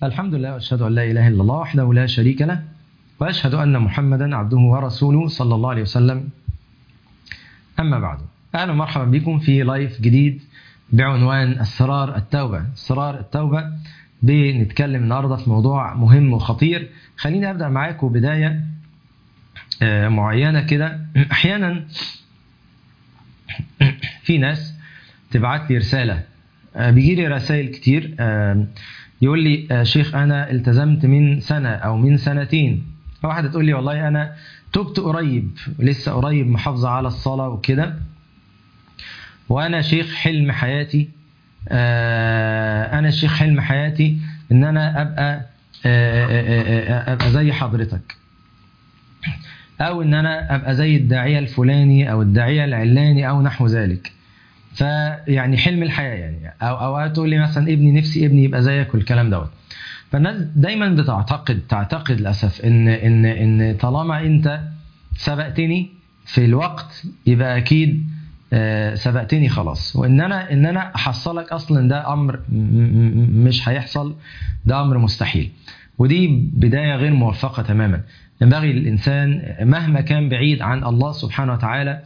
الحمد لله واشهد ان لا اله الا الله وحده لا شريك له واشهد ان محمدا عبده ورسوله صلى الله عليه وسلم اما بعد اهلا ومرحبا بكم في لايف جديد بعنوان اسرار التوبه اسرار التوبه بنتكلم النهارده في موضوع مهم وخطير خليني ابدا معاكم بدايه آه، معينه كده احيانا في ناس تبعت لي رساله آه، بيجي لي رسائل كتير آه، يقول لي آه، شيخ انا التزمت من سنه او من سنتين واحده تقول لي والله انا تبت قريب لسه قريب محافظه على الصلاه وكده وانا شيخ حلم حياتي آه، انا شيخ حلم حياتي ان انا ابقى آه، آه، آه، ابقى زي حضرتك او ان انا ابقى زي الداعيه الفلاني او الداعيه العلاني او نحو ذلك فيعني حلم الحياه يعني او اوقات تقول لي مثلا ابني نفسي ابني يبقى زيك والكلام دوت فالناس دايما بتعتقد تعتقد للاسف ان ان ان طالما انت سبقتني في الوقت يبقى اكيد آه، سبقتني خلاص وان انا ان انا احصلك اصلا ده امر م- م- مش هيحصل ده امر مستحيل ودي بدايه غير موفقه تماما ينبغي للانسان مهما كان بعيد عن الله سبحانه وتعالى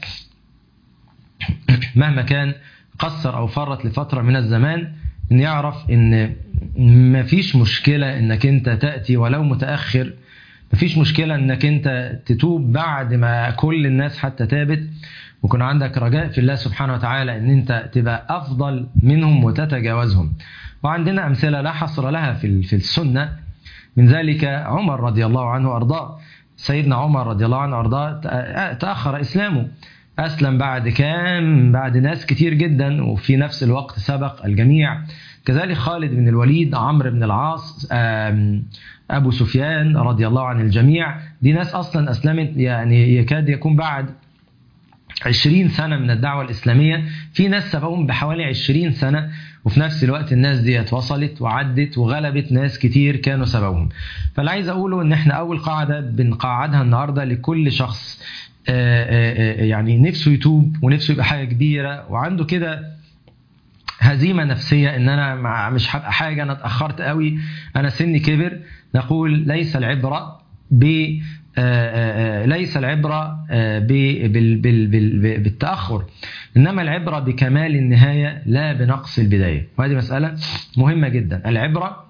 مهما كان قصر او فرط لفتره من الزمان ان يعرف ان مفيش مشكله انك انت تاتي ولو متاخر مفيش مشكله انك انت تتوب بعد ما كل الناس حتى تابت ويكون عندك رجاء في الله سبحانه وتعالى ان انت تبقى افضل منهم وتتجاوزهم وعندنا امثله لا حصر لها في في السنه من ذلك عمر رضي الله عنه وارضاه سيدنا عمر رضي الله عنه وارضاه تاخر اسلامه اسلم بعد كام بعد ناس كتير جدا وفي نفس الوقت سبق الجميع كذلك خالد بن الوليد عمرو بن العاص آم، ابو سفيان رضي الله عن الجميع دي ناس اصلا اسلمت يعني يكاد يكون بعد 20 سنة من الدعوة الإسلامية في ناس سبقهم بحوالي 20 سنة وفي نفس الوقت الناس ديت وصلت وعدت وغلبت ناس كتير كانوا سبقهم فاللي عايز أقوله إن إحنا أول قاعدة بنقعدها النهاردة لكل شخص آه، آه، آه، يعني نفسه يتوب ونفسه يبقى حاجة كبيرة وعنده كده هزيمه نفسيه ان انا مع- مش هبقى حاجه انا اتاخرت قوي انا سني كبر نقول ليس العبره ب آه، آه، آه، ليس العبره آه، ب- بال- بال- بال- بالتاخر انما العبره بكمال النهايه لا بنقص البدايه وهذه مساله مهمه جدا العبره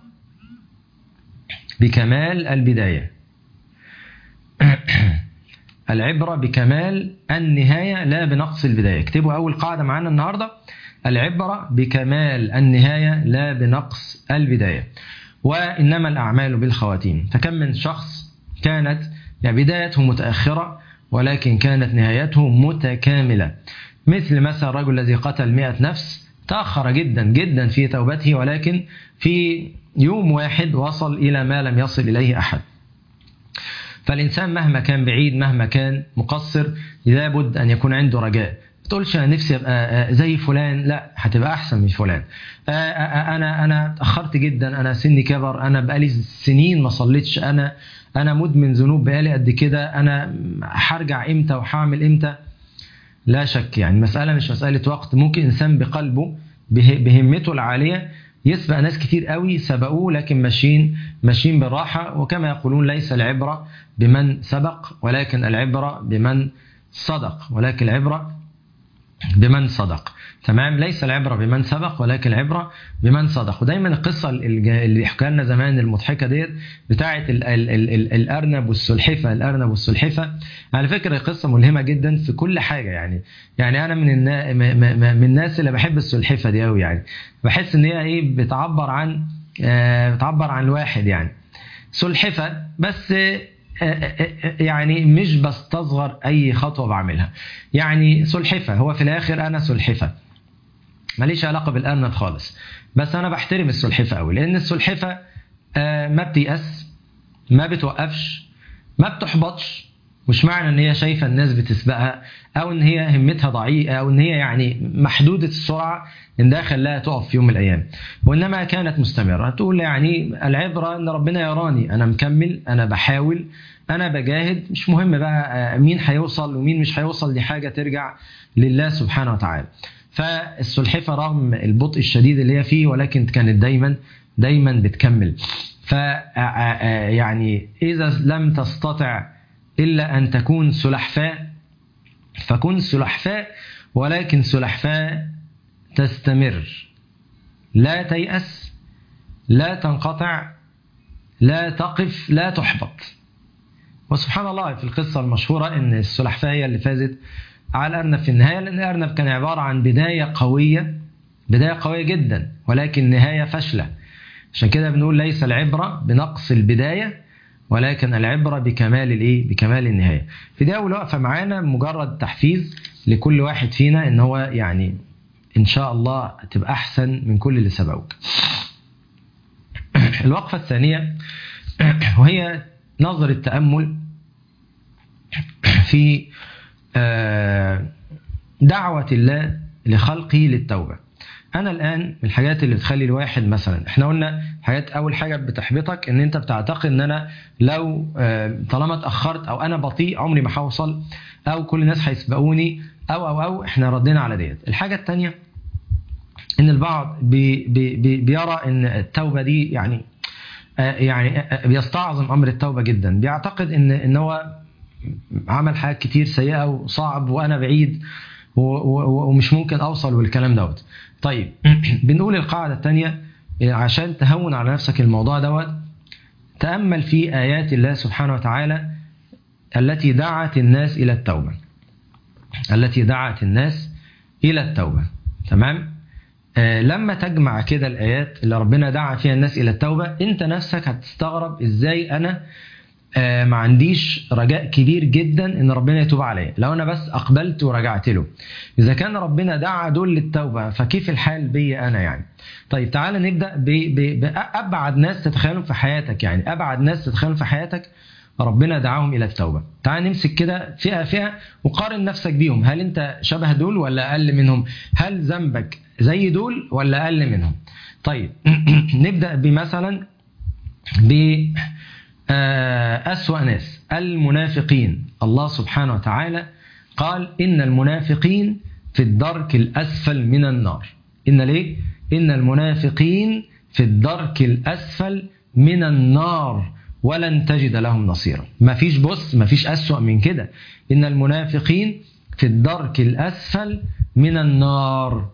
بكمال البدايه العبره بكمال النهايه لا بنقص البدايه اكتبوا اول قاعده معانا النهارده العبره بكمال النهايه لا بنقص البدايه وانما الاعمال بالخواتيم فكم من شخص كانت يعني بدايته متاخره ولكن كانت نهايته متكامله مثل مثل الرجل الذي قتل مئة نفس تأخر جدا جدا في توبته ولكن في يوم واحد وصل إلى ما لم يصل إليه أحد فالإنسان مهما كان بعيد مهما كان مقصر لابد أن يكون عنده رجاء ما تقولش أنا نفسي أبقى آه، زي فلان لا هتبقى أحسن من فلان آه، آه، أنا أنا اتأخرت جدا أنا سني كبر أنا بقالي سنين ما صليتش أنا أنا مدمن ذنوب بقالي قد كده أنا هرجع إمتى وهعمل إمتى لا شك يعني مسألة مش مسألة وقت ممكن إنسان بقلبه به- بهمته العالية يسبق ناس كتير قوي سبقوه لكن ماشيين ماشيين بالراحة وكما يقولون ليس العبرة بمن سبق ولكن العبرة بمن صدق ولكن العبرة بمن صدق تمام ليس العبرة بمن سبق ولكن العبرة بمن صدق ودايما القصة الج- اللي حكى لنا زمان المضحكة ديت بتاعة ال- ال- ال- ال- الأرنب والسلحفة الأرنب والسلحفة على فكرة قصة ملهمة جدا في كل حاجة يعني يعني أنا من النا... م- م- م- من الناس اللي بحب السلحفة دي أوي يعني بحس إن هي إيه بتعبر عن آه، بتعبر عن الواحد يعني سلحفة بس آه، آه، آه، يعني مش بستصغر أي خطوة بعملها يعني سلحفة هو في الآخر أنا سلحفة ماليش علاقة بالأرنب خالص بس أنا بحترم السلحفة أوي لأن السلحفة آه، ما بتيأس ما بتوقفش ما بتحبطش مش معنى ان هي شايفه الناس بتسبقها او ان هي همتها ضعيفه او ان هي يعني محدوده السرعه ان ده خلاها تقف في يوم من الايام وانما كانت مستمره تقول يعني العبره ان ربنا يراني انا مكمل انا بحاول انا بجاهد مش مهم بقى آه، مين هيوصل ومين مش هيوصل دي حاجه ترجع لله سبحانه وتعالى فالسلحفه رغم البطء الشديد اللي هي فيه ولكن كانت دايما دايما بتكمل ف يعني إذا لم تستطع إلا أن تكون سلحفاء فكن سلحفاء ولكن سلحفاء تستمر لا تيأس لا تنقطع لا تقف لا تحبط وسبحان الله في القصة المشهورة أن السلحفاة هي اللي فازت على الأرنب في النهاية لأن الأرنب كان عبارة عن بداية قوية بداية قوية جدا ولكن نهاية فاشلة عشان كده بنقول ليس العبرة بنقص البداية ولكن العبرة بكمال الايه؟ بكمال النهاية. في دي أول وقفة معانا مجرد تحفيز لكل واحد فينا إن هو يعني إن شاء الله تبقى أحسن من كل اللي سبقوك. الوقفة الثانية وهي نظر التأمل في دعوة الله لخلقه للتوبة. انا الان من الحاجات اللي بتخلي الواحد مثلا احنا قلنا حاجات اول حاجه بتحبطك ان انت بتعتقد ان انا لو طالما اتاخرت او انا بطيء عمري ما هوصل او كل الناس هيسبقوني او او او احنا ردينا على ديت الحاجه الثانيه ان البعض بي بي بي بيرى ان التوبه دي يعني يعني بيستعظم امر التوبه جدا بيعتقد ان ان هو عمل حاجات كتير سيئه وصعب وانا بعيد ومش ممكن اوصل والكلام دوت طيب بنقول القاعده الثانيه عشان تهون على نفسك الموضوع دوت تامل في ايات الله سبحانه وتعالى التي دعت الناس الى التوبه التي دعت الناس الى التوبه تمام آه لما تجمع كده الايات اللي ربنا دعا فيها الناس الى التوبه انت نفسك هتستغرب ازاي انا آه ما عنديش رجاء كبير جدا ان ربنا يتوب عليا لو انا بس اقبلت ورجعت له اذا كان ربنا دعا دول للتوبه فكيف الحال بي انا يعني طيب تعال نبدا بابعد ناس تتخيلهم في حياتك يعني ابعد ناس تتخيلهم في حياتك ربنا دعاهم الى التوبه تعال نمسك كده فئه فئه وقارن نفسك بيهم هل انت شبه دول ولا اقل منهم هل ذنبك زي دول ولا اقل منهم طيب نبدا بمثلا ب أسوأ ناس المنافقين الله سبحانه وتعالى قال إن المنافقين في الدرك الأسفل من النار إن ليه؟ إن المنافقين في الدرك الأسفل من النار ولن تجد لهم نصيرا ما فيش بص ما فيش أسوأ من كده إن المنافقين في الدرك الأسفل من النار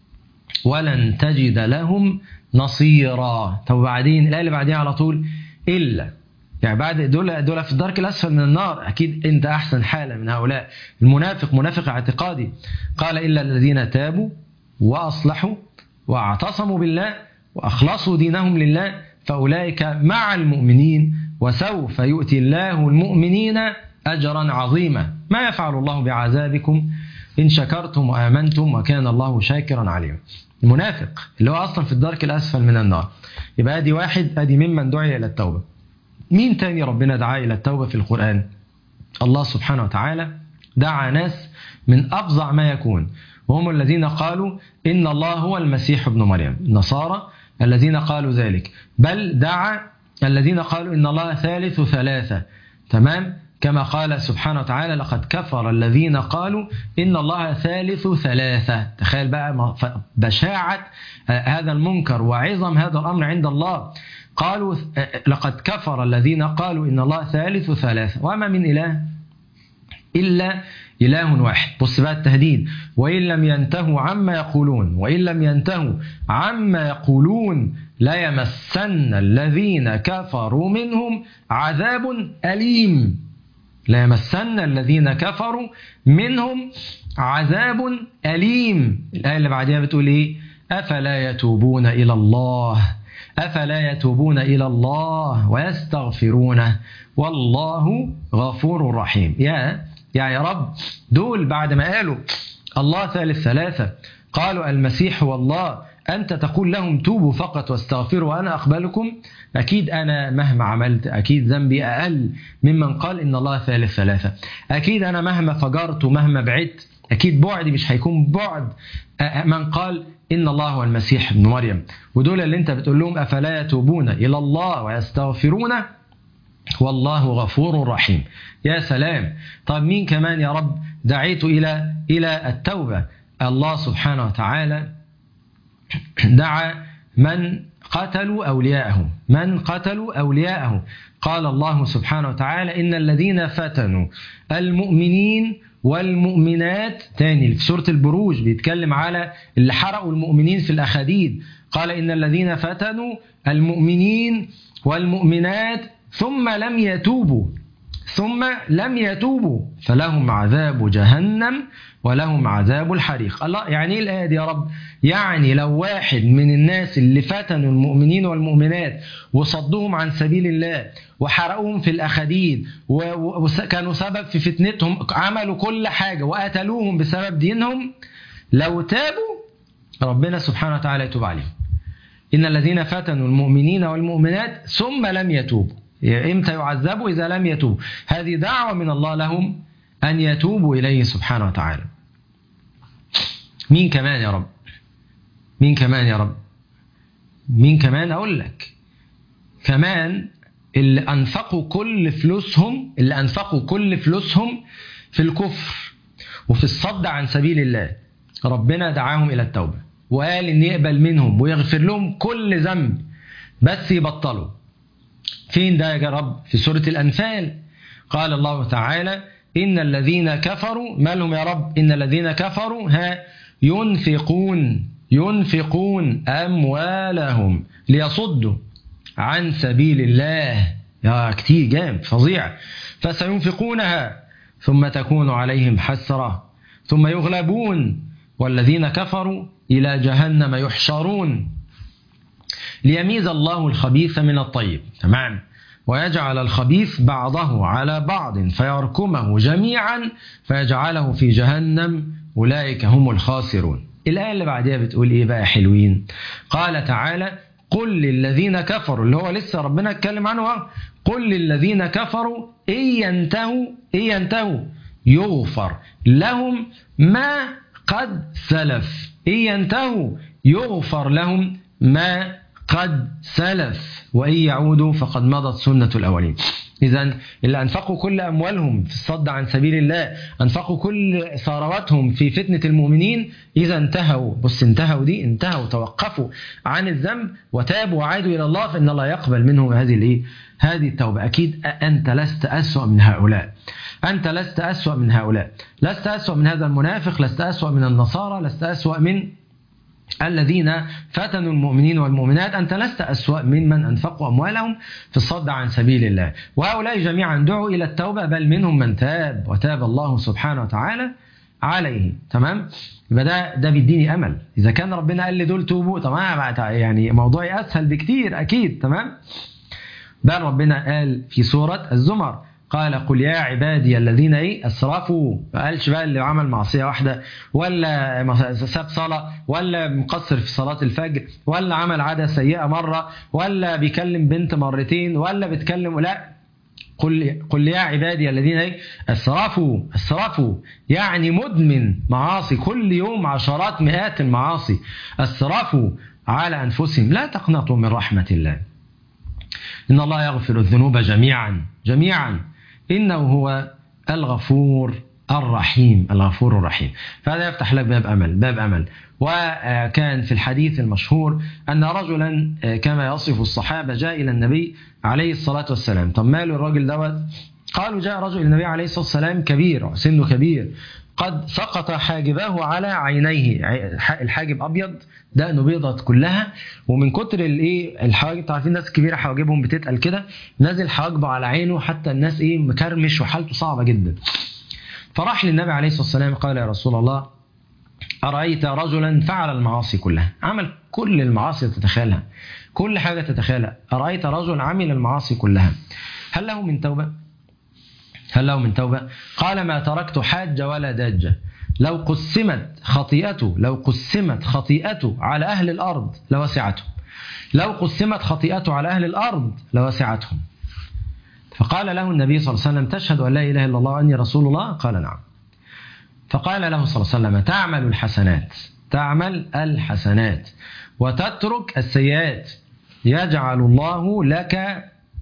ولن تجد لهم نصيرا طب بعدين الآية اللي بعديها على طول إلا يعني بعد دول دول في الدرك الاسفل من النار اكيد انت احسن حاله من هؤلاء المنافق منافق اعتقادي قال الا الذين تابوا واصلحوا واعتصموا بالله واخلصوا دينهم لله فاولئك مع المؤمنين وسوف يؤتي الله المؤمنين اجرا عظيما ما يفعل الله بعذابكم ان شكرتم وامنتم وكان الله شاكرا عليما المنافق اللي هو اصلا في الدرك الاسفل من النار يبقى ادي واحد ادي ممن دعي الى التوبه مين تاني ربنا دعا إلى التوبة في القرآن الله سبحانه وتعالى دعا ناس من أفظع ما يكون وهم الذين قالوا إن الله هو المسيح ابن مريم النصارى الذين قالوا ذلك بل دعا الذين قالوا إن الله ثالث ثلاثة تمام كما قال سبحانه وتعالى لقد كفر الذين قالوا إن الله ثالث ثلاثة تخيل بقى بشاعة هذا المنكر وعظم هذا الأمر عند الله قالوا لقد كفر الذين قالوا إن الله ثالث ثلاثة وما من إله إلا إله واحد بص بقى التهديد وإن لم ينتهوا عما يقولون وإن لم ينتهوا عما يقولون ليمسن الذين كفروا منهم عذاب أليم ليمسن الذين كفروا منهم عذاب أليم الآية اللي بعدها بتقول إيه أفلا يتوبون إلى الله أفلا يتوبون إلى الله ويستغفرونه والله غفور رحيم يا يا يا رب دول بعد ما قالوا الله ثالث ثلاثة قالوا المسيح هو الله أنت تقول لهم توبوا فقط واستغفروا وأنا أقبلكم أكيد أنا مهما عملت أكيد ذنبي أقل ممن قال إن الله ثالث ثلاثة أكيد أنا مهما فجرت ومهما بعدت أكيد بعدي مش هيكون بعد من قال إن الله هو المسيح ابن مريم ودول اللي أنت بتقول لهم أفلا يتوبون إلى الله ويستغفرونه والله غفور رحيم يا سلام طب مين كمان يا رب دعيت إلى إلى التوبة الله سبحانه وتعالى دعا من قتلوا أولياءهم من قتلوا أولياءهم قال الله سبحانه وتعالى إن الذين فتنوا المؤمنين والمؤمنات تاني في سورة البروج بيتكلم على اللي حرقوا المؤمنين في الأخاديد قال إن الذين فتنوا المؤمنين والمؤمنات ثم لم يتوبوا ثم لم يتوبوا فلهم عذاب جهنم ولهم عذاب الحريق الله يعني ايه الايه دي يا رب يعني لو واحد من الناس اللي فتنوا المؤمنين والمؤمنات وصدوهم عن سبيل الله وحرقوهم في الاخاديد وكانوا سبب في فتنتهم عملوا كل حاجه وقتلوهم بسبب دينهم لو تابوا ربنا سبحانه وتعالى يتوب عليهم ان الذين فتنوا المؤمنين والمؤمنات ثم لم يتوبوا امتى يعذبوا اذا لم يتوبوا هذه دعوه من الله لهم ان يتوبوا اليه سبحانه وتعالى مين كمان يا رب مين كمان يا رب مين كمان اقول لك كمان اللي انفقوا كل فلوسهم اللي انفقوا كل فلوسهم في الكفر وفي الصد عن سبيل الله ربنا دعاهم الى التوبه وقال ان يقبل منهم ويغفر لهم كل ذنب بس يبطلوا فين ده يا رب في سوره الانفال قال الله تعالى ان الذين كفروا ما لهم يا رب ان الذين كفروا ها ينفقون ينفقون اموالهم ليصدوا عن سبيل الله يا كتير جامد فظيع فسينفقونها ثم تكون عليهم حسرة ثم يغلبون والذين كفروا إلى جهنم يحشرون ليميز الله الخبيث من الطيب تمام ويجعل الخبيث بعضه على بعض فيركمه جميعا فيجعله في جهنم أولئك هم الخاسرون الآية اللي بعدها بتقول إيه بقى حلوين قال تعالى قل للذين كفروا اللي هو لسه ربنا اتكلم عنه قل للذين كفروا إن ينتهوا إن ينتهوا يغفر لهم ما قد سلف إن ينتهوا يغفر لهم ما قد سلف وإن يعودوا فقد مضت سنة الأولين إذا اللي أنفقوا كل أموالهم في الصد عن سبيل الله أنفقوا كل ثرواتهم في فتنة المؤمنين إذا انتهوا بص انتهوا دي انتهوا توقفوا عن الذنب وتابوا وعادوا إلى الله فإن الله يقبل منهم هذه الإيه؟ هذه التوبة أكيد أنت لست أسوأ من هؤلاء أنت لست أسوأ من هؤلاء لست أسوأ من هذا المنافق لست أسوأ من النصارى لست أسوأ من الذين فتنوا المؤمنين والمؤمنات أنت لست أسوأ ممن أنفقوا أموالهم في الصد عن سبيل الله وهؤلاء جميعا دعوا إلى التوبة بل منهم من تاب وتاب الله سبحانه وتعالى عليه تمام يبقى ده ده بيديني امل اذا كان ربنا قال لي دول توبوا تمام يعني موضوعي اسهل بكتير اكيد تمام بل ربنا قال في سوره الزمر قال قل يا عبادي الذين ايه اسرفوا ما قالش بقى اللي عمل معصيه واحده ولا ساب صلاه ولا مقصر في صلاه الفجر ولا عمل عاده سيئه مره ولا بيكلم بنت مرتين ولا بيتكلم لا قل قل يا عبادي الذين ايه اسرفوا اسرفوا يعني مدمن معاصي كل يوم عشرات مئات المعاصي اسرفوا على انفسهم لا تقنطوا من رحمه الله ان الله يغفر الذنوب جميعا جميعا إنه هو الغفور الرحيم الغفور الرحيم فهذا يفتح لك باب أمل باب أمل وكان في الحديث المشهور أن رجلا كما يصف الصحابة جاء إلى النبي عليه الصلاة والسلام طب ماله الراجل دوت قالوا جاء رجل النبي عليه الصلاة والسلام كبير سنه كبير قد سقط حاجباه على عينيه الحاجب ابيض دقنه بيضت كلها ومن كتر الايه الحواجب عارفين الناس الكبيره حواجبهم بتتقل كده نازل حواجبه على عينه حتى الناس ايه مكرمش وحالته صعبه جدا فراح للنبي عليه الصلاه والسلام قال يا رسول الله ارايت رجلا فعل المعاصي كلها عمل كل المعاصي تتخيلها كل حاجه تتخيلها ارايت رجل عمل المعاصي كلها هل له من توبه هل له من توبة؟ قال ما تركت حاجة ولا داجة لو قسمت خطيئته لو قسمت خطيئته على أهل الأرض لوسعتهم لو قسمت خطيئته على أهل الأرض لوسعتهم فقال له النبي صلى الله عليه وسلم تشهد أن لا إله إلا الله وأني رسول الله قال نعم فقال له صلى الله عليه وسلم تعمل الحسنات تعمل الحسنات وتترك السيئات يجعل الله لك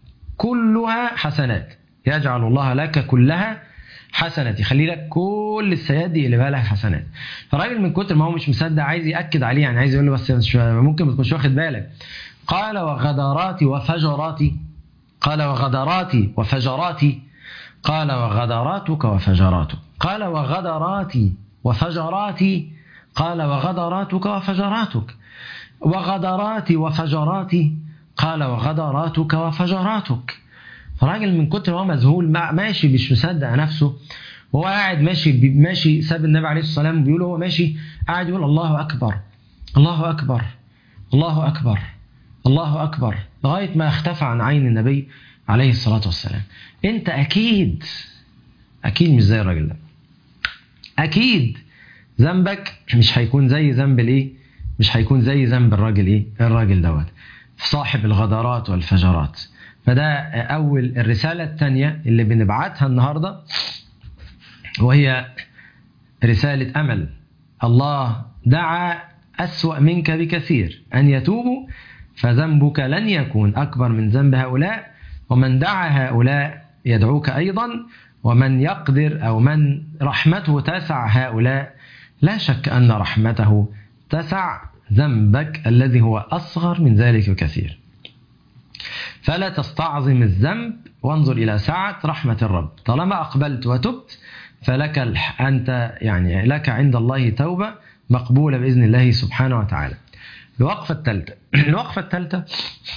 كلها حسنات يجعل الله لك كلها حسنات يخلي لك كل السيئات دي يقلبها لك حسنات فالراجل من كتر ما هو مش مصدق عايز ياكد عليه يعني عايز يقول له بس مش ممكن ما تكونش واخد بالك قال وغدراتي وفجراتي قال وغدراتي وفجراتي قال وغدراتك وفجراتك قال وغدراتي وفجراتي قال وغدراتك وفجراتك وغدراتي وفجراتي قال وغدراتك وفجراتك راجل من كتر ما هو مذهول ماشي مش مصدق نفسه وهو قاعد ماشي ماشي ساب النبي عليه الصلاه والسلام بيقول هو ماشي قاعد يقول الله اكبر الله اكبر الله اكبر الله اكبر لغايه ما اختفى عن عين النبي عليه الصلاه والسلام انت اكيد اكيد مش زي الراجل ده اكيد ذنبك مش هيكون زي ذنب الايه مش هيكون زي ذنب الراجل ايه الراجل دوت صاحب الغدرات والفجرات فده اول الرساله الثانيه اللي بنبعتها النهارده وهي رساله امل الله دعا اسوا منك بكثير ان يتوبوا فذنبك لن يكون اكبر من ذنب هؤلاء ومن دعا هؤلاء يدعوك ايضا ومن يقدر او من رحمته تسع هؤلاء لا شك ان رحمته تسع ذنبك الذي هو اصغر من ذلك بكثير. فلا تستعظم الذنب وانظر الى سعه رحمه الرب، طالما اقبلت وتبت فلك انت يعني لك عند الله توبه مقبوله باذن الله سبحانه وتعالى. الوقفه الثالثه، الوقفه الثالثه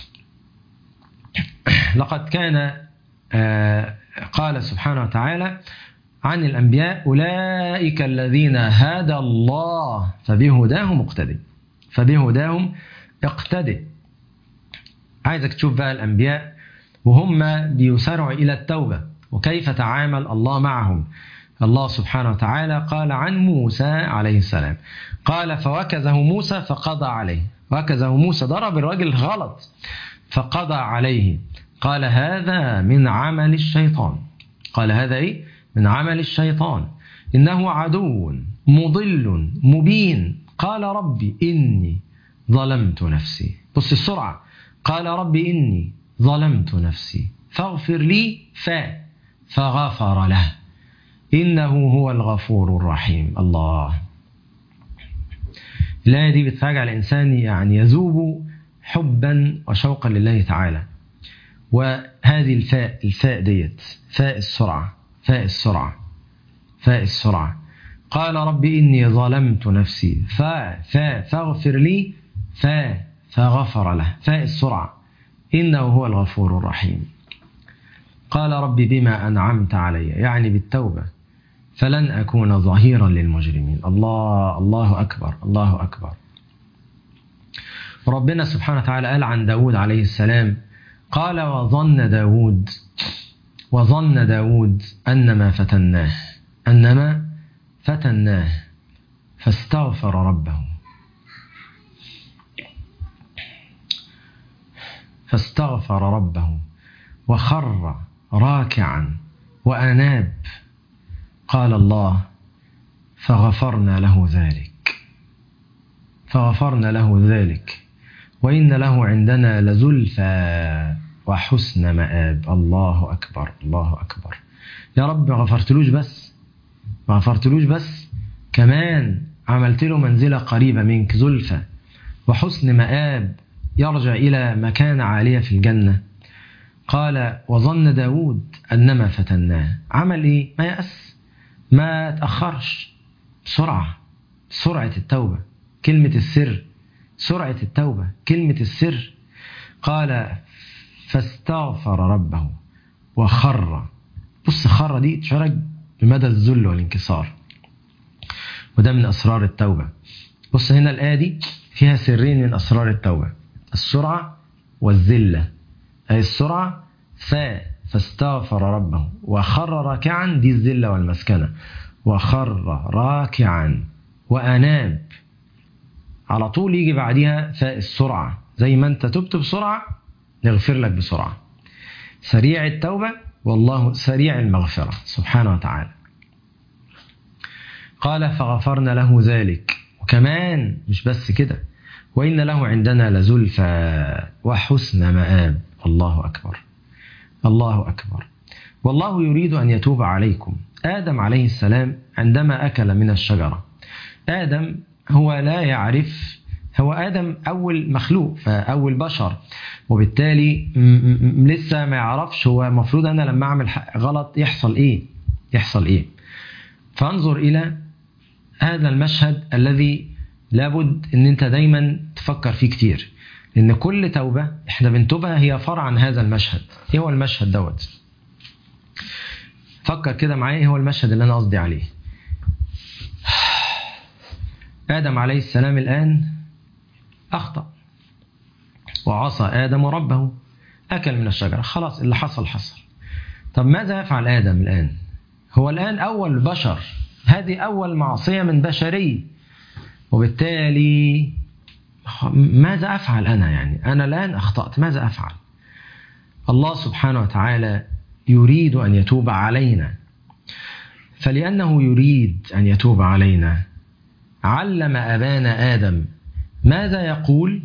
لقد كان قال سبحانه وتعالى عن الأنبياء أولئك الذين هدى الله فبهداهم اقتدي فبهداهم اقتدي عايزك تشوف بقى الأنبياء وهم بيسارعوا إلى التوبة وكيف تعامل الله معهم الله سبحانه وتعالى قال عن موسى عليه السلام قال فوكزه موسى فقضى عليه وكزه موسى ضرب الراجل غلط فقضى عليه قال هذا من عمل الشيطان قال هذا ايه من عمل الشيطان انه عدو مضل مبين قال ربي اني ظلمت نفسي بص السرعه قال ربي اني ظلمت نفسي فاغفر لي ف فغفر له انه هو الغفور الرحيم الله الآية دي بتفاجئ الإنسان يعني يذوب حبا وشوقا لله تعالى وهذه الفاء الفاء ديت فاء السرعة فاء السرعة فاء السرعة قال رب إني ظلمت نفسي فاء فاء فاغفر لي فاء فغفر له فاء السرعة إنه هو الغفور الرحيم قال رب بما أنعمت علي يعني بالتوبة فلن أكون ظهيرا للمجرمين الله الله أكبر الله أكبر ربنا سبحانه وتعالى قال عن داود عليه السلام قال وظن داود وظن داود أنما فتناه أنما فتناه فاستغفر ربه فاستغفر ربه وخر راكعا وأناب قال الله فغفرنا له ذلك فغفرنا له ذلك وإن له عندنا لزلفى وحسن مآب الله أكبر الله أكبر يا رب ما غفرتلوش بس ما غفرتلوش بس كمان عملت له منزلة قريبة منك زلفى وحسن مآب يرجع إلى مكان عالية في الجنة قال وظن داود أنما فتناه عمل إيه ما يأس ما تأخرش بسرعة سرعة التوبة كلمة السر سرعة التوبة كلمة السر قال فاستغفر ربه وخر بص خر دي تشعرك بمدى الذل والانكسار وده من أسرار التوبة بص هنا الآية دي فيها سرين من أسرار التوبة السرعة والذلة أي السرعة فا فاستغفر ربه وخر راكعا دي الذلة والمسكنة وخر راكعا وأناب على طول يجي بعديها فاء السرعة زي ما أنت تبت بسرعة نغفر لك بسرعة سريع التوبة والله سريع المغفرة سبحانه وتعالى قال فغفرنا له ذلك وكمان مش بس كده وإن له عندنا لزلفى وحسن مآب الله أكبر الله أكبر والله يريد أن يتوب عليكم آدم عليه السلام عندما أكل من الشجرة آدم هو لا يعرف هو آدم أول مخلوق فأول بشر وبالتالي م- م- لسه ما يعرفش هو المفروض أنا لما أعمل ح- غلط يحصل إيه يحصل إيه فانظر إلى هذا المشهد الذي لابد ان انت دايما تفكر فيه كتير لان كل توبة احنا بنتوبها هي فرع عن هذا المشهد ايه هو المشهد دوت فكر كده معايا ايه هو المشهد اللي انا قصدي عليه ادم عليه السلام الان اخطأ وعصى ادم ربه اكل من الشجرة خلاص اللي حصل حصل طب ماذا يفعل ادم الان هو الان اول بشر هذه اول معصية من بشري وبالتالي ماذا افعل انا يعني انا الان اخطات ماذا افعل الله سبحانه وتعالى يريد ان يتوب علينا فلانه يريد ان يتوب علينا علم ابانا ادم ماذا يقول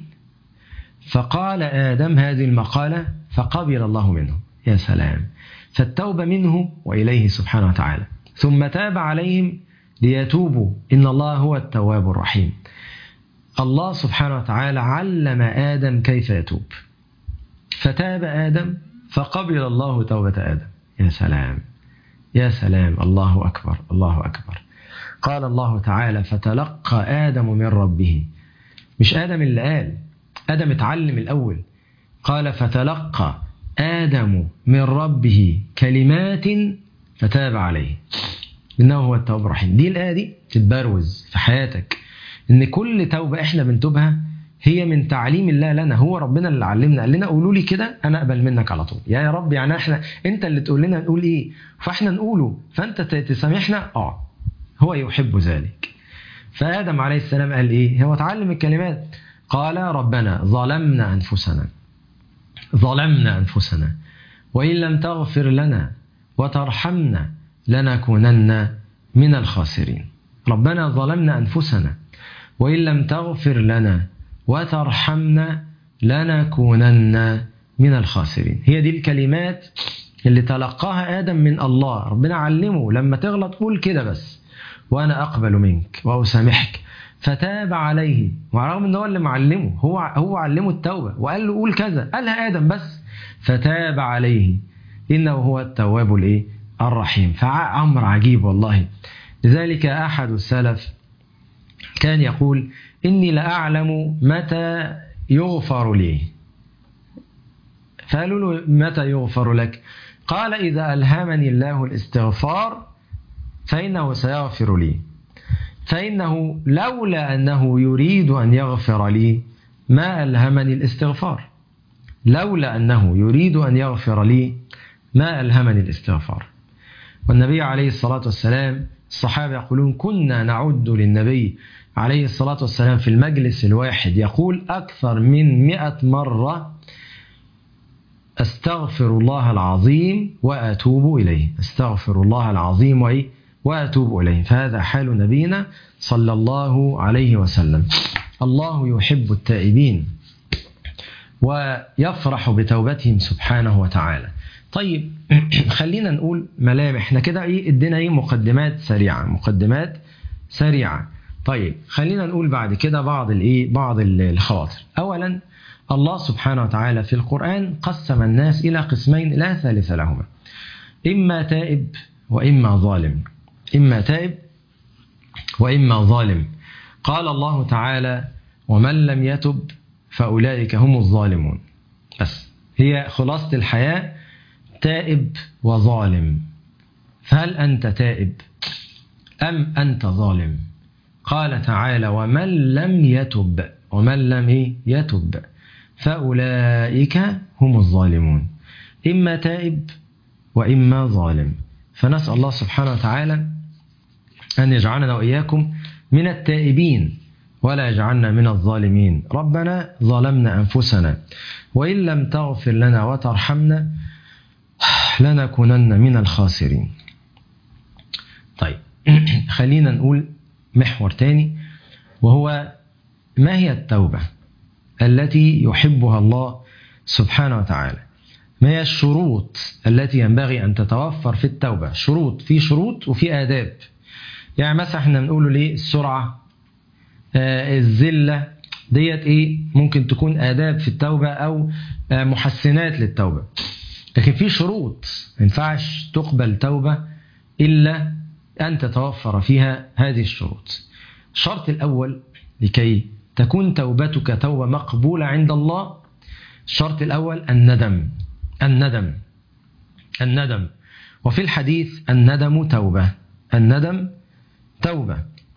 فقال ادم هذه المقاله فقبل الله منه يا سلام فالتوبه منه واليه سبحانه وتعالى ثم تاب عليهم ليتوبوا ان الله هو التواب الرحيم الله سبحانه وتعالى علم ادم كيف يتوب فتاب ادم فقبل الله توبه ادم يا سلام يا سلام الله اكبر الله اكبر قال الله تعالى فتلقى ادم من ربه مش ادم اللي قال ادم اتعلم الاول قال فتلقى ادم من ربه كلمات فتاب عليه انه هو التواب الرحيم دي الايه دي تتبروز في حياتك ان كل توبه احنا بنتوبها هي من تعليم الله لنا هو ربنا اللي علمنا قال لنا قولوا لي كده انا اقبل منك على طول يا يا رب يعني احنا انت اللي تقول لنا نقول ايه فاحنا نقوله فانت ت- تسامحنا اه هو يحب ذلك فادم عليه السلام قال ايه هو اتعلم الكلمات قال ربنا ظلمنا انفسنا ظلمنا انفسنا وان لم تغفر لنا وترحمنا لنكونن من الخاسرين ربنا ظلمنا انفسنا وان لم تغفر لنا وترحمنا لنكونن من الخاسرين هي دي الكلمات اللي تلقاها ادم من الله ربنا علمه لما تغلط قول كده بس وانا اقبل منك واسامحك فتاب عليه ورغم ان هو اللي معلمه هو هو علمه التوبه وقال له قول كذا قالها ادم بس فتاب عليه انه هو التواب الايه الرحيم فامر عجيب والله لذلك احد السلف كان يقول اني لاعلم متى يغفر لي فقالوا له متى يغفر لك قال اذا الهمني الله الاستغفار فانه سيغفر لي فانه لولا انه يريد ان يغفر لي ما الهمني الاستغفار لولا انه يريد ان يغفر لي ما الهمني الاستغفار والنبي عليه الصلاه والسلام الصحابه يقولون كنا نعد للنبي عليه الصلاه والسلام في المجلس الواحد يقول اكثر من مئة مره استغفر الله العظيم واتوب اليه استغفر الله العظيم وايه واتوب اليه فهذا حال نبينا صلى الله عليه وسلم الله يحب التائبين ويفرح بتوبتهم سبحانه وتعالى طيب خلينا نقول ملامح احنا كده ايه ادينا ايه مقدمات سريعه مقدمات سريعه طيب خلينا نقول بعد كده بعض الايه بعض الخواطر اولا الله سبحانه وتعالى في القرآن قسم الناس إلى قسمين لا ثالث لهما إما تائب وإما ظالم إما تائب وإما ظالم قال الله تعالى ومن لم يتب فأولئك هم الظالمون بس هي خلاصة الحياة تائب وظالم فهل أنت تائب أم أنت ظالم قال تعالى ومن لم يتب ومن لم إيه؟ يتب فأولئك هم الظالمون إما تائب وإما ظالم فنسأل الله سبحانه وتعالى أن يجعلنا وإياكم من التائبين ولا يجعلنا من الظالمين ربنا ظلمنا أنفسنا وإن لم تغفر لنا وترحمنا لنكونن من الخاسرين طيب خلينا نقول محور تاني وهو ما هي التوبة التي يحبها الله سبحانه وتعالى ما هي الشروط التي ينبغي أن تتوفر في التوبة شروط في شروط وفي آداب يعني مثلا احنا بنقوله ليه السرعة آه الزلة ديت ايه ممكن تكون آداب في التوبة أو آه، محسنات للتوبة لكن في شروط ما ينفعش تقبل توبة إلا أن تتوفر فيها هذه الشروط الشرط الأول لكي تكون توبتك توبة مقبولة عند الله الشرط الأول الندم الندم الندم وفي الحديث الندم توبة الندم توبة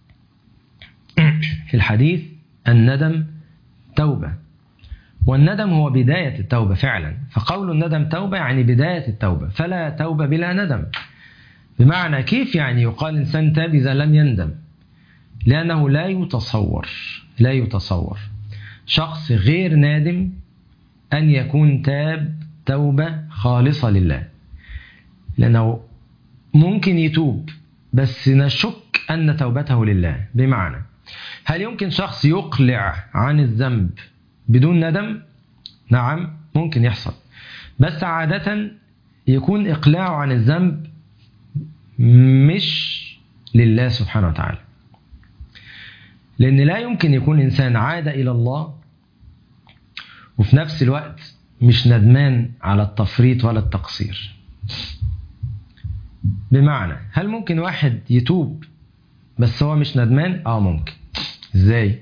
في الحديث الندم توبة والندم هو بداية التوبة فعلا فقول الندم توبة يعني بداية التوبة فلا توبة بلا ندم بمعنى كيف يعني يقال إنسان تاب إذا لم يندم لأنه لا يتصور لا يتصور شخص غير نادم أن يكون تاب توبة خالصة لله لأنه ممكن يتوب بس نشك أن توبته لله بمعنى هل يمكن شخص يقلع عن الذنب بدون ندم؟ نعم ممكن يحصل بس عادة يكون إقلاعه عن الذنب مش لله سبحانه وتعالى لأن لا يمكن يكون إنسان عاد إلى الله وفي نفس الوقت مش ندمان على التفريط ولا التقصير بمعنى هل ممكن واحد يتوب بس هو مش ندمان اه ممكن ازاي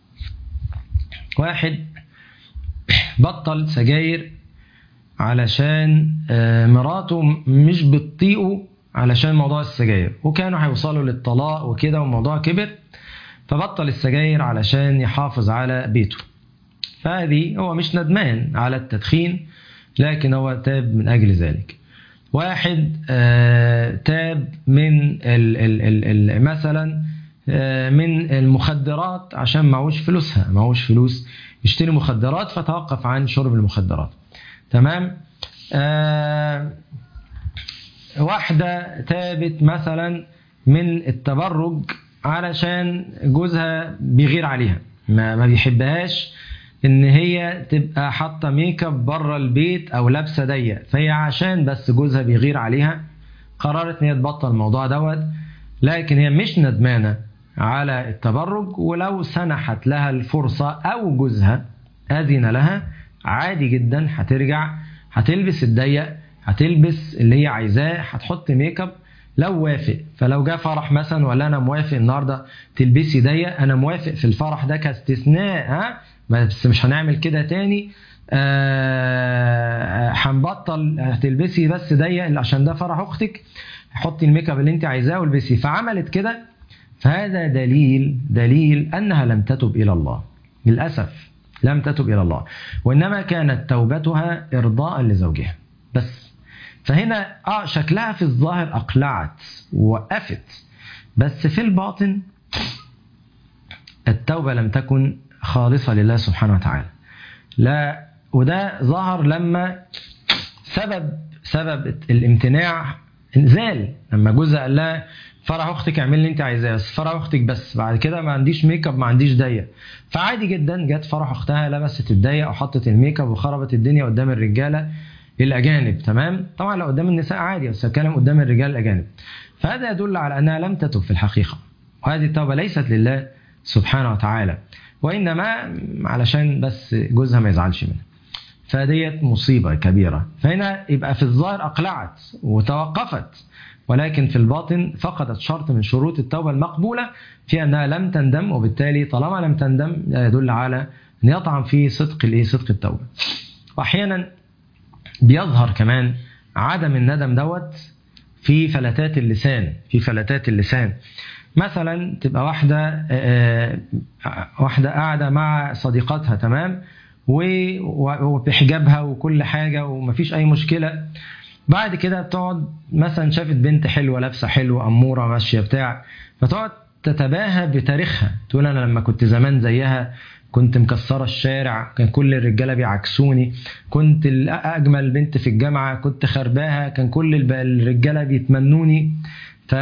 واحد بطل سجاير علشان آه، مراته مش بتطيقه علشان موضوع السجاير وكانوا هيوصلوا للطلاق وكده والموضوع كبر فبطل السجاير علشان يحافظ على بيته فهذه هو مش ندمان على التدخين لكن هو تاب من أجل ذلك واحد آه، تاب من ال ال ال ال مثلا آه، من المخدرات عشان معهوش فلوسها معهوش فلوس يشتري مخدرات فتوقف عن شرب المخدرات تمام آه واحدة تابت مثلا من التبرج علشان جوزها بيغير عليها ما, ما بيحبهاش ان هي تبقى حاطه ميك اب بره البيت او لابسه ضيق فهي عشان بس جوزها بيغير عليها قررت ان هي تبطل الموضوع دوت لكن هي مش ندمانه على التبرج ولو سنحت لها الفرصه او جوزها اذن لها عادي جدا هترجع هتلبس الضيق هتلبس اللي هي عايزاه هتحط ميك اب لو وافق فلو جاء فرح مثلا ولا انا موافق النهارده تلبسي ضيق انا موافق في الفرح ده كاستثناء ها بس مش هنعمل كده تاني آه، هنبطل هتلبسي بس ضيق عشان ده فرح اختك حطي الميك اب اللي انت عايزاه والبسي فعملت كده فهذا دليل دليل انها لم تتب الى الله للاسف لم تتب الى الله وانما كانت توبتها ارضاء لزوجها بس فهنا اه شكلها في الظاهر اقلعت ووقفت بس في الباطن التوبه لم تكن خالصة لله سبحانه وتعالى لا وده ظهر لما سبب سبب الامتناع زال لما جوزها قال لها فرح اختك اعمل اللي انت عايزاه بس فرح اختك بس بعد كده ما عنديش ميك اب ما عنديش ضيق فعادي جدا جت فرح اختها لبست الضيق وحطت الميك اب وخربت الدنيا قدام الرجاله الاجانب تمام طبعا لو قدام النساء عادي بس اتكلم قدام الرجال الاجانب فهذا يدل على انها لم تتب في الحقيقه وهذه التوبه ليست لله سبحانه وتعالى وانما علشان بس جوزها ما يزعلش منها فديت مصيبه كبيره فهنا يبقى في الظاهر اقلعت وتوقفت ولكن في الباطن فقدت شرط من شروط التوبه المقبوله في انها لم تندم وبالتالي طالما لم تندم يدل على ان يطعن في صدق الايه صدق التوبه واحيانا بيظهر كمان عدم الندم دوت في فلتات اللسان في فلتات اللسان مثلا تبقى واحدة آه، آه، واحدة قاعدة مع صديقاتها تمام وبحجابها وكل حاجة ومفيش أي مشكلة بعد كده تقعد مثلا شافت بنت حلوة لابسة حلوة أمورة ماشية بتاع فتقعد تتباهى بتاريخها تقول أنا لما كنت زمان زيها كنت مكسرة الشارع كان كل الرجالة بيعكسوني كنت أجمل بنت في الجامعة كنت خرباها كان كل الرجالة بيتمنوني ف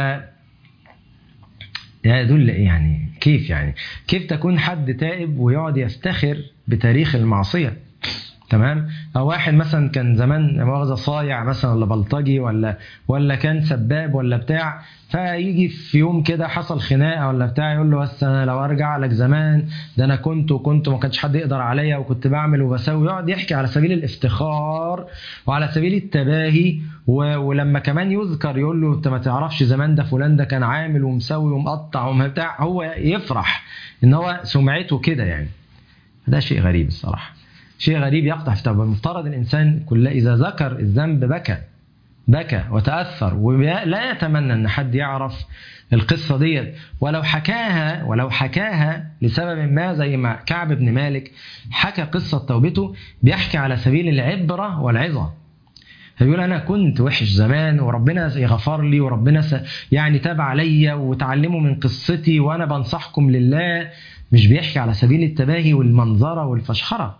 يدل يعني كيف يعني كيف تكون حد تائب ويقعد يفتخر بتاريخ المعصية تمام او واحد مثلا كان زمان مؤاخذه صايع مثلا ولا بلطجي ولا ولا كان سباب ولا بتاع فيجي في يوم كده حصل خناقه ولا بتاع يقول له بس انا لو ارجع لك زمان ده انا كنت وكنت ما كانش حد يقدر عليا وكنت بعمل وبسوي يقعد يحكي على سبيل الافتخار وعلى سبيل التباهي و- ولما كمان يذكر يقول له انت ما تعرفش زمان ده فلان ده كان عامل ومسوي ومقطع وبتاع هو يفرح ان هو سمعته كده يعني ده شيء غريب الصراحه شيء غريب يقطع في طب المفترض الانسان كل اذا ذكر الذنب بكى بكى وتاثر ولا يتمنى ان حد يعرف القصه ديت ولو حكاها ولو حكاها لسبب ما زي ما كعب بن مالك حكى قصه توبته بيحكي على سبيل العبره والعظه فبيقول انا كنت وحش زمان وربنا يغفر لي وربنا س... يعني تاب عليا وتعلموا من قصتي وانا بنصحكم لله مش بيحكي على سبيل التباهي والمنظره والفشخره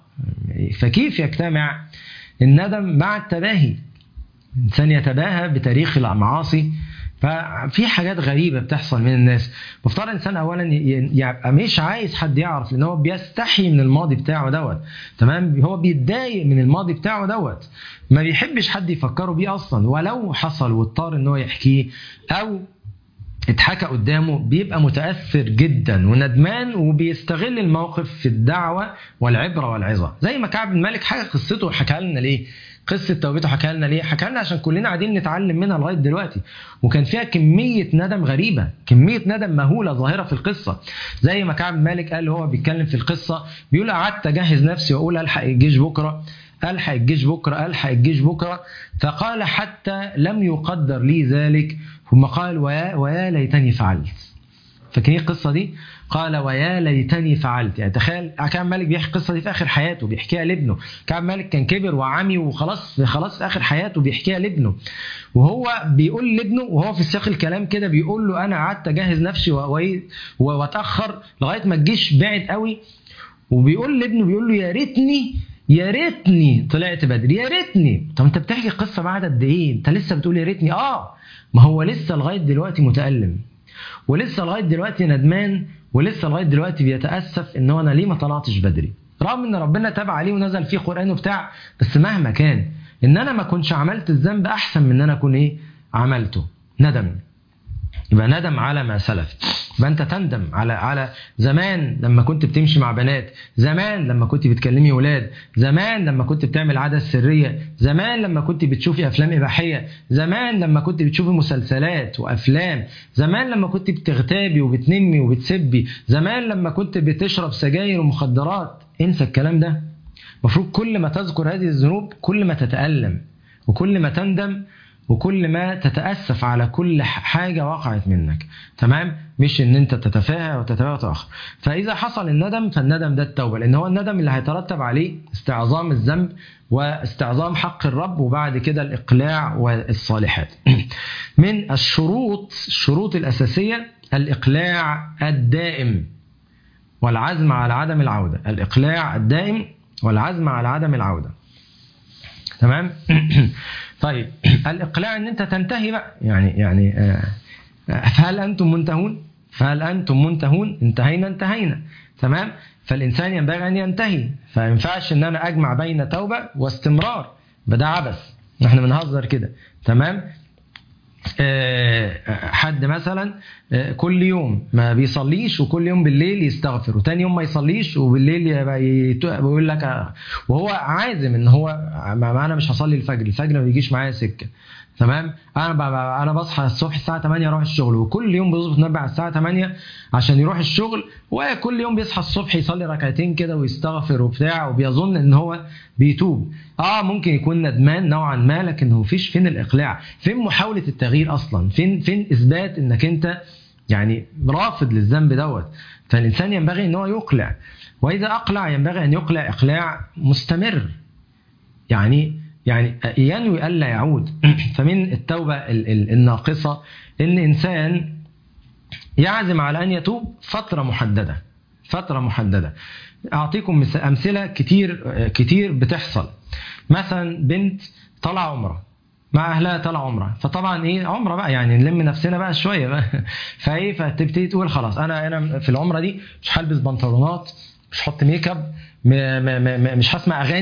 فكيف يجتمع الندم مع التباهي الانسان يتباهى بتاريخ المعاصي ففي حاجات غريبه بتحصل من الناس مفترض الانسان اولا ي- يبقى مش عايز حد يعرف لان هو بيستحي من الماضي بتاعه دوت تمام هو بيتضايق من الماضي بتاعه دوت ما بيحبش حد يفكره بيه اصلا ولو حصل واضطر ان هو يحكيه او اتحكى قدامه بيبقى متاثر جدا وندمان وبيستغل الموقف في الدعوه والعبره والعظه زي ما كعب بن مالك حكى قصته وحكى لنا ليه قصه توبته حكى لنا ليه حكى لنا عشان كلنا قاعدين نتعلم منها لغايه دلوقتي وكان فيها كميه ندم غريبه كميه ندم مهوله ظاهره في القصه زي ما كعب بن مالك قال وهو بيتكلم في القصه بيقول قعدت اجهز نفسي واقول الحق الجيش بكره الحق الجيش بكره الحق الجيش بكره فقال حتى لم يقدر لي ذلك ثم قال ويا, ويا ليتني فعلت فاكرين القصه دي قال ويا ليتني فعلت يعني تخيل كعب مالك بيحكي القصه دي في اخر حياته بيحكيها لابنه كعب مالك كان كبر وعمي وخلاص خلاص في اخر حياته بيحكيها لابنه وهو بيقول لابنه وهو في سياق الكلام كده بيقول له انا قعدت اجهز نفسي و- و- واتاخر لغايه ما الجيش بعد قوي وبيقول لابنه بيقول له يا ريتني يا ريتني طلعت بدري يا ريتني طب انت بتحكي القصه بعد قد ايه انت لسه بتقول يا ريتني اه ما هو لسه لغايه دلوقتي متالم ولسه لغايه دلوقتي ندمان ولسه لغايه دلوقتي بيتاسف ان هو انا ليه ما طلعتش بدري رغم ان ربنا تاب عليه ونزل فيه قران وبتاع بس مهما كان ان انا ما كنتش عملت الذنب احسن من ان انا اكون ايه عملته ندم يبقى ندم على ما سلف يبقى انت تندم على على زمان لما كنت بتمشي مع بنات زمان لما كنت بتكلمي ولاد زمان لما كنت بتعمل عاده سريه زمان لما كنت بتشوفي افلام اباحيه زمان لما كنت بتشوفي مسلسلات وافلام زمان لما كنت بتغتابي وبتنمي وبتسبي زمان لما كنت بتشرب سجاير ومخدرات انسى الكلام ده المفروض كل ما تذكر هذه الذنوب كل ما تتألم وكل ما تندم وكل ما تتأسف على كل ح- حاجة وقعت منك تمام مش ان انت تتفاهى وتتباهى وتأخر فإذا حصل الندم فالندم ده التوبة لأن هو الندم اللي هيترتب عليه استعظام الذنب واستعظام حق الرب وبعد كده الإقلاع والصالحات من الشروط الشروط الأساسية الإقلاع الدائم والعزم على عدم العودة الإقلاع الدائم والعزم على عدم العودة تمام طيب الإقلاع إن أنت تنتهي بقى يعني يعني آه، آه، فهل أنتم منتهون فهل أنتم منتهون انتهينا انتهينا تمام فالإنسان ينبغي أن ينتهي فما ينفعش إن أنا أجمع بين توبة واستمرار بدا عبث احنا بنهزر كده تمام آه، حد مثلا آه، كل يوم ما بيصليش وكل يوم بالليل يستغفر وتاني يوم ما يصليش وبالليل يبقى يت- بيقول لك آه، وهو عازم ان هو ما ما انا مش هصلي الفجر الفجر ما بيجيش معايا سكه تمام انا ب- ب- انا بصحى الصبح الساعه 8 اروح الشغل وكل يوم بيظبط منبه على الساعه 8 عشان يروح الشغل وكل يوم بيصحى الصبح يصلي ركعتين كده ويستغفر وبتاع وبيظن ان هو بيتوب اه ممكن يكون ندمان نوعا ما لكن هو فيش فين الاقلاع فين محاوله التغيير اصلا فين فين اثبات انك انت يعني رافض للذنب دوت فالانسان ينبغي ان هو يقلع واذا اقلع ينبغي ان يقلع اقلاع مستمر يعني يعني ينوي الا يعود فمن التوبه ال- ال- الناقصه ان انسان يعزم على ان يتوب فتره محدده فتره محدده اعطيكم مس- امثله كتير كتير بتحصل مثلا بنت طلع عمره مع اهلها طلع عمره فطبعا ايه عمره بقى يعني نلم نفسنا بقى شويه بقى فايه فتبتدي تقول خلاص انا انا في العمره دي مش هلبس بنطلونات مش هحط ميك اب م- م- م- م- مش هسمع اغاني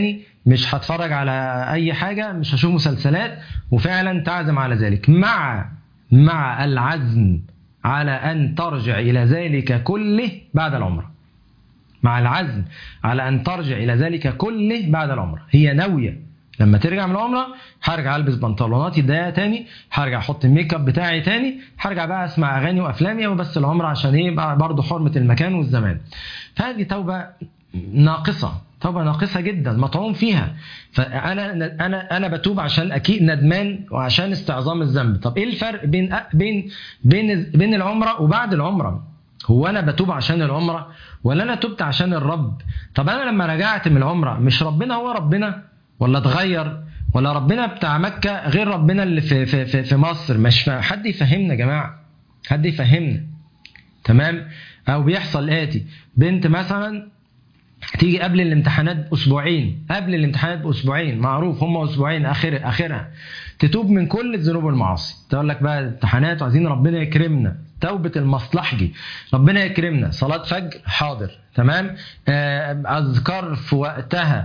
مش هتفرج على اي حاجه مش هشوف مسلسلات وفعلا تعزم على ذلك مع مع العزم على ان ترجع الى ذلك كله بعد العمره مع العزم على ان ترجع الى ذلك كله بعد العمره هي ناويه لما ترجع من العمره هرجع البس بنطلوناتي ضيقه تاني هرجع احط الميك اب بتاعي تاني هرجع بقى اسمع اغاني وافلامي وبس العمره عشان ايه بقى برضه حرمه المكان والزمان فهذه توبه ناقصه توبه ناقصه جدا مطعوم فيها فانا انا انا بتوب عشان اكيد ندمان وعشان استعظام الذنب طب ايه الفرق بين بين بين بين العمره وبعد العمره هو انا بتوب عشان العمره ولا انا تبت عشان الرب طب انا لما رجعت من العمره مش ربنا هو ربنا ولا اتغير ولا ربنا بتاع مكه غير ربنا اللي في في في, في مصر مش فا- حد يفهمنا يا جماعه حد يفهمنا تمام او بيحصل اتي بنت مثلا تيجي قبل الامتحانات باسبوعين قبل الامتحانات باسبوعين معروف هم اسبوعين اخر اخرها تتوب من كل الذنوب والمعاصي تقول لك بقى امتحانات وعايزين ربنا يكرمنا توبة المصلحجي ربنا يكرمنا صلاة فجر حاضر تمام آه، أذكار في وقتها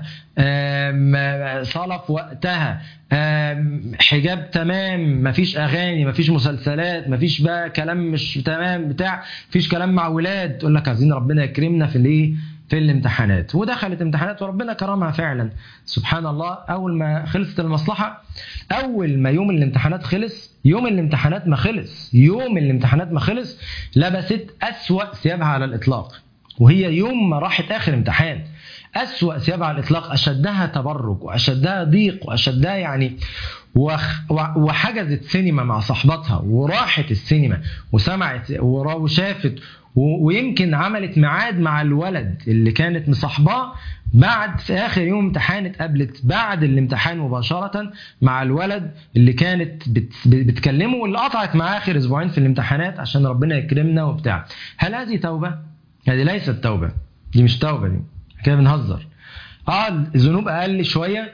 آم، صلاة في وقتها آم، حجاب تمام مفيش أغاني مفيش مسلسلات مفيش بقى كلام مش تمام بتاع مفيش كلام مع ولاد تقول لك عايزين ربنا يكرمنا في الايه في الامتحانات ودخلت امتحانات وربنا كرمها فعلا سبحان الله اول ما خلصت المصلحه اول ما يوم الامتحانات خلص يوم الامتحانات ما خلص يوم الامتحانات ما خلص لبست اسوا ثيابها على الاطلاق وهي يوم ما راحت اخر امتحان أسوأ ثيابها على الإطلاق أشدها تبرج وأشدها ضيق وأشدها يعني وخ- و- وحجزت سينما مع صاحبتها وراحت السينما وسمعت ورا- وشافت و- ويمكن عملت ميعاد مع الولد اللي كانت مصاحباه بعد في اخر يوم امتحان اتقابلت بعد الامتحان مباشره مع الولد اللي كانت بت- بتكلمه واللي قطعت معاه اخر اسبوعين في الامتحانات عشان ربنا يكرمنا وبتاع هل هذه توبه؟ هذه ليست توبه دي مش توبه دي كده بنهزر اه الذنوب اقل شويه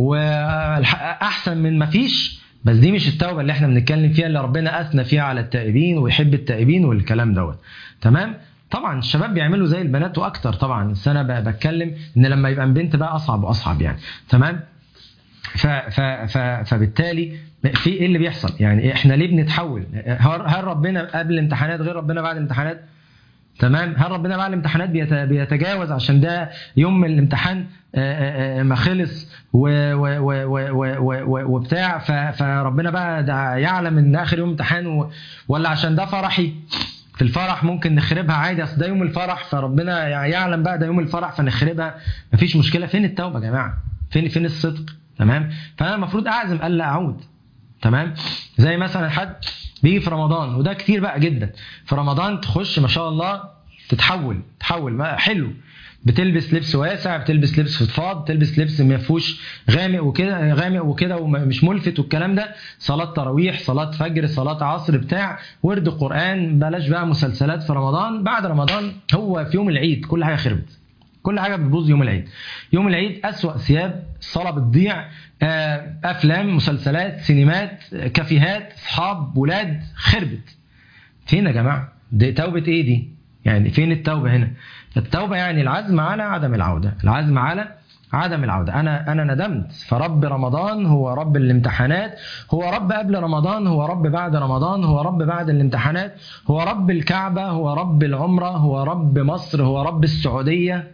واحسن من ما فيش بس دي مش التوبه اللي احنا بنتكلم فيها اللي ربنا اثنى فيها على التائبين ويحب التائبين والكلام دوت تمام طبعا الشباب بيعملوا زي البنات واكتر طبعا بس انا ب- بتكلم ان لما يبقى بنت بقى اصعب واصعب يعني تمام ف ف ف فبالتالي في ايه اللي بيحصل يعني احنا ليه بنتحول هل هل ربنا قبل الامتحانات غير ربنا بعد الامتحانات تمام هل ربنا بعد الامتحانات بيت- بيتجاوز عشان ده يوم من الامتحان آه، آه، ما خلص و- و- و- و- و- و- و- وبتاع ف- فربنا بقى ده يعلم ان اخر يوم امتحان و- ولا عشان ده فرحي في الفرح ممكن نخربها عادي اصل ده يوم الفرح فربنا يعلم بقى ده يوم الفرح فنخربها مفيش مشكله فين التوبه يا جماعه فين فين الصدق تمام فانا المفروض اعزم الا اعود تمام زي مثلا حد بيجي في رمضان وده كتير بقى جدا في رمضان تخش ما شاء الله تتحول تحول ما حلو بتلبس لبس واسع بتلبس لبس فضفاض بتلبس لبس ما فيهوش غامق وكده غامق وكده ومش ملفت والكلام ده صلاه تراويح صلاه فجر صلاه عصر بتاع ورد قران بلاش بقى مسلسلات في رمضان بعد رمضان هو في يوم العيد كل حاجه خربت كل حاجه بتبوظ يوم العيد يوم العيد اسوا ثياب الصلاه بتضيع آه، افلام مسلسلات سينمات آه، كافيهات اصحاب ولاد خربت فين يا جماعه دي توبه ايه دي يعني فين التوبه هنا التوبه يعني العزم على عدم العوده العزم على عدم العوده انا انا ندمت فرب رمضان هو رب الامتحانات هو رب قبل رمضان هو رب بعد رمضان هو رب بعد الامتحانات هو رب الكعبه هو رب العمره هو رب مصر هو رب السعوديه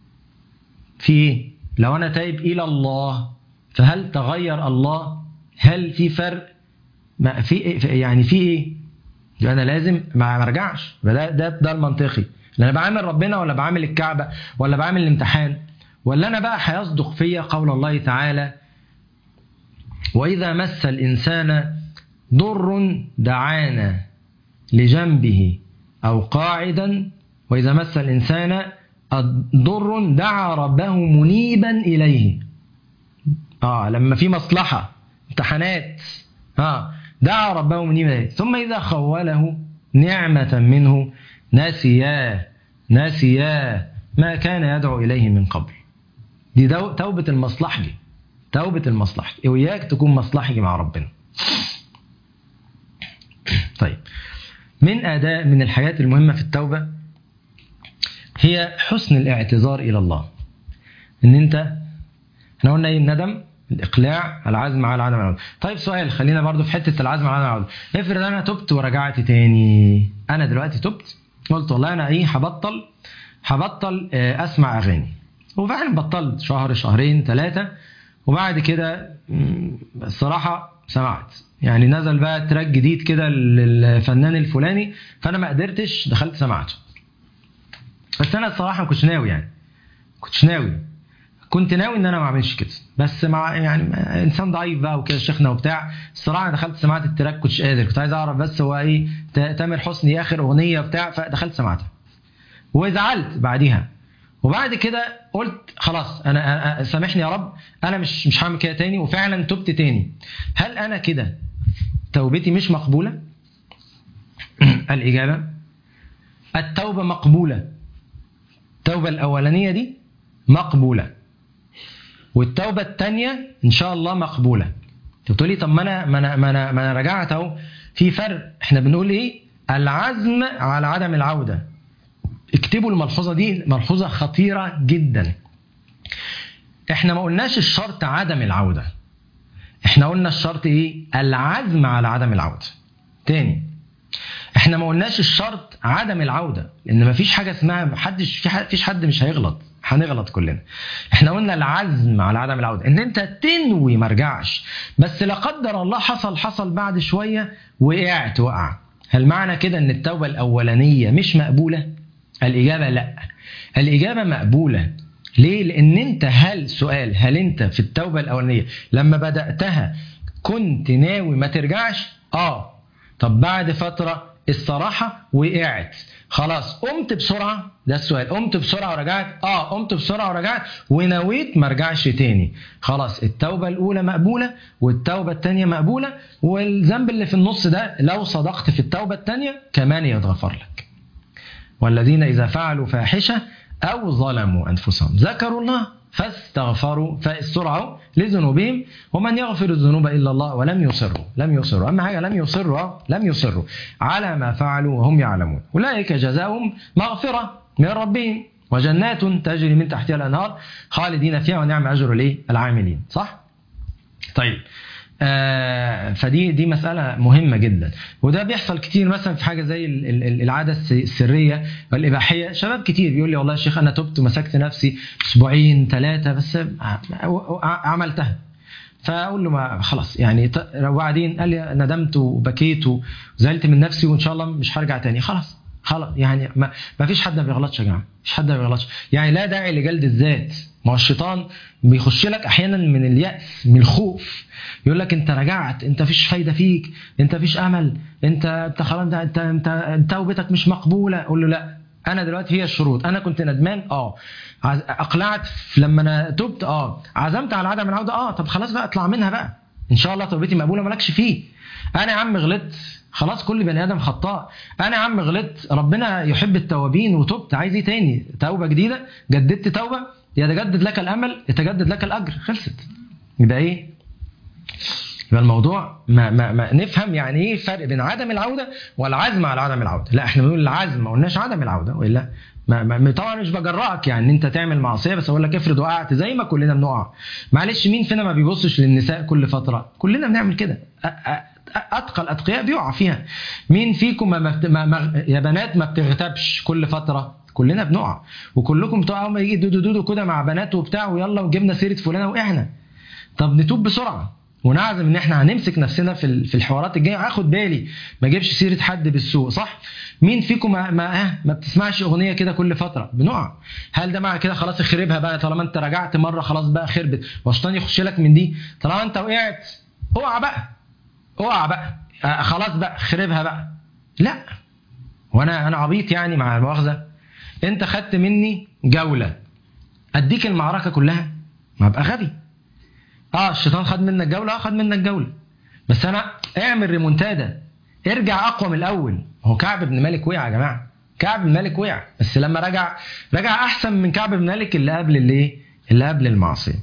في ايه لو انا تايب الى الله فهل تغير الله هل في فرق ما في إيه- في- يعني في ايه يبقى انا لازم ما ارجعش يبقى ده ده ده المنطقي لا انا بعامل ربنا ولا بعامل الكعبه ولا بعامل الامتحان ولا انا بقى هيصدق فيا قول الله تعالى واذا مس الانسان ضر دعانا لجنبه او قاعدا واذا مس الانسان ضر دعا ربه منيبا اليه اه لما في مصلحه امتحانات اه دعا ربه منيبا اليه ثم اذا خوله نعمه منه نسيا نسيا ما كان يدعو اليه من قبل دي دو توبه المصلحجي توبه المصلحجي واياك تكون مصلحجي مع ربنا طيب من اداء من الحاجات المهمه في التوبه هي حسن الاعتذار الى الله ان انت احنا قلنا ايه الندم الاقلاع العزم على عدم العوده طيب سؤال خلينا برضو في حته العزم على عدم العوده افرض انا تبت ورجعت تاني انا دلوقتي تبت قلت والله انا ايه هبطل هبطل آه، اسمع اغاني وفعلا بطلت شهر شهرين ثلاثه وبعد كده مم، الصراحه سمعت يعني نزل بقى تراك جديد كده للفنان الفلاني فانا ما قدرتش دخلت سمعته بس انا الصراحه ما كنتش ناوي يعني ما كنتش ناوي كنت ناوي ان انا ما اعملش كده بس مع يعني انسان ضعيف بقى وكده شيخنا وبتاع الصراحه أنا دخلت سمعت التراك كنتش قادر كنت عايز اعرف بس هو ايه تا- تامر حسني اخر اغنيه بتاع فدخلت سمعتها وزعلت بعديها وبعد كده قلت خلاص انا أنا- سامحني يا رب انا مش مش هعمل كده تاني وفعلا تبت تاني هل انا كده توبتي مش مقبوله الاجابه التوبه مقبوله التوبه الاولانيه دي مقبوله والتوبه الثانيه ان شاء الله مقبوله انت بتقولي طب ما انا ما انا ما انا, ما أنا رجعت اهو في فرق احنا بنقول ايه العزم على عدم العوده اكتبوا الملحوظه دي ملحوظه خطيره جدا احنا ما قلناش الشرط عدم العوده احنا قلنا الشرط ايه العزم على عدم العوده تاني احنا ما قلناش الشرط عدم العوده لان ما فيش حاجه اسمها محدش في حد فيش حد مش هيغلط هنغلط كلنا احنا قلنا العزم على عدم العوده ان انت تنوي ما رجعش بس لا قدر الله حصل حصل بعد شويه وقعت وقع هل معنى كده ان التوبه الاولانيه مش مقبوله الاجابه لا الاجابه مقبوله ليه لان انت هل سؤال هل انت في التوبه الاولانيه لما بداتها كنت ناوي ما ترجعش اه طب بعد فتره الصراحه وقعت خلاص قمت بسرعه ده السؤال قمت بسرعه ورجعت اه قمت بسرعه ورجعت ونويت ما ارجعش تاني خلاص التوبه الاولى مقبوله والتوبه الثانيه مقبوله والذنب اللي في النص ده لو صدقت في التوبه الثانيه كمان يتغفر لك والذين إذا فعلوا فاحشة أو ظلموا أنفسهم ذكروا الله فاستغفروا فالسرعة لذنوبهم ومن يغفر الذنوب إلا الله ولم يصروا لم يصروا أما حاجة لم يصروا آه، لم يصروا على ما فعلوا وهم يعلمون أولئك جزاؤهم مغفرة من ربهم وجنات تجري من تحتها الأنهار خالدين فيها ونعم أجر الإيه؟ العاملين صح؟ طيب آه فدي دي مسألة مهمة جدا وده بيحصل كتير مثلا في حاجة زي ال- ال- ال- العادة الس- السرية والإباحية شباب كتير بيقول لي والله يا شيخ أنا تبت ومسكت نفسي أسبوعين ثلاثة بس ع- ع- عملتها فاقول له ما خلاص يعني ط- وبعدين قال لي ندمت وبكيت وزعلت من نفسي وان شاء الله مش هرجع تاني خلاص خلاص يعني ما, ما فيش حد ما بيغلطش يا جماعه مش حد ما بيغلطش يعني لا داعي لجلد الذات ما هو الشيطان بيخش لك احيانا من الياس من الخوف يقول لك انت رجعت انت فيش فايده فيك انت فيش امل انت انت خلاص انت انت, انت, انت توبتك مش مقبوله اقول له لا انا دلوقتي هي الشروط انا كنت ندمان اه عز- اقلعت لما انا تبت اه عزمت على عدم العوده اه طب خلاص بقى اطلع منها بقى ان شاء الله توبتي مقبوله مالكش فيه انا يا عم غلطت خلاص كل بني ادم خطاء انا يا عم غلطت ربنا يحب التوابين وتبت عايز ايه تاني توبه جديده جددت توبه يتجدد لك الامل يتجدد لك الاجر خلصت يبقى ايه يبقى الموضوع ما, ما, ما نفهم يعني ايه الفرق بين عدم العوده والعزم على عدم العوده لا احنا بنقول العزم ما قلناش عدم العوده والا ما ما طبعا مش بجرأك يعني ان انت تعمل معصيه بس اقول لك افرض وقعت زي ما كلنا بنقع معلش مين فينا ما بيبصش للنساء كل فتره كلنا بنعمل كده أ- أ- اتقى الاتقياء بيقع فيها مين فيكم ما ما ما ما يا بنات ما بتغتابش كل فتره كلنا بنقع وكلكم بتقعوا ما يجي دودو دودو كده مع بنات وبتاع ويلا وجبنا سيره فلانه وقعنا طب نتوب بسرعه ونعزم ان احنا هنمسك نفسنا في ال- في الحوارات الجايه هاخد بالي ما اجيبش سيره حد بالسوء صح مين فيكم ما ما, آه ما بتسمعش اغنيه كده كل فتره بنقع هل ده معنى كده خلاص اخربها بقى طالما انت رجعت مره خلاص بقى خربت والشيطان يخش لك من دي طالما انت وقعت اوعى بقى اوعى بقى آه خلاص بقى خربها بقى لا وانا انا عبيط يعني مع المؤاخذه انت خدت مني جوله اديك المعركه كلها ما ابقى غبي اه الشيطان خد منك جوله اه خد منك جوله بس انا اعمل ريمونتادا ارجع اقوى من الاول هو كعب بن مالك وقع يا جماعه كعب بن مالك وقع بس لما رجع رجع احسن من كعب بن مالك اللي قبل الايه اللي قبل المعصيه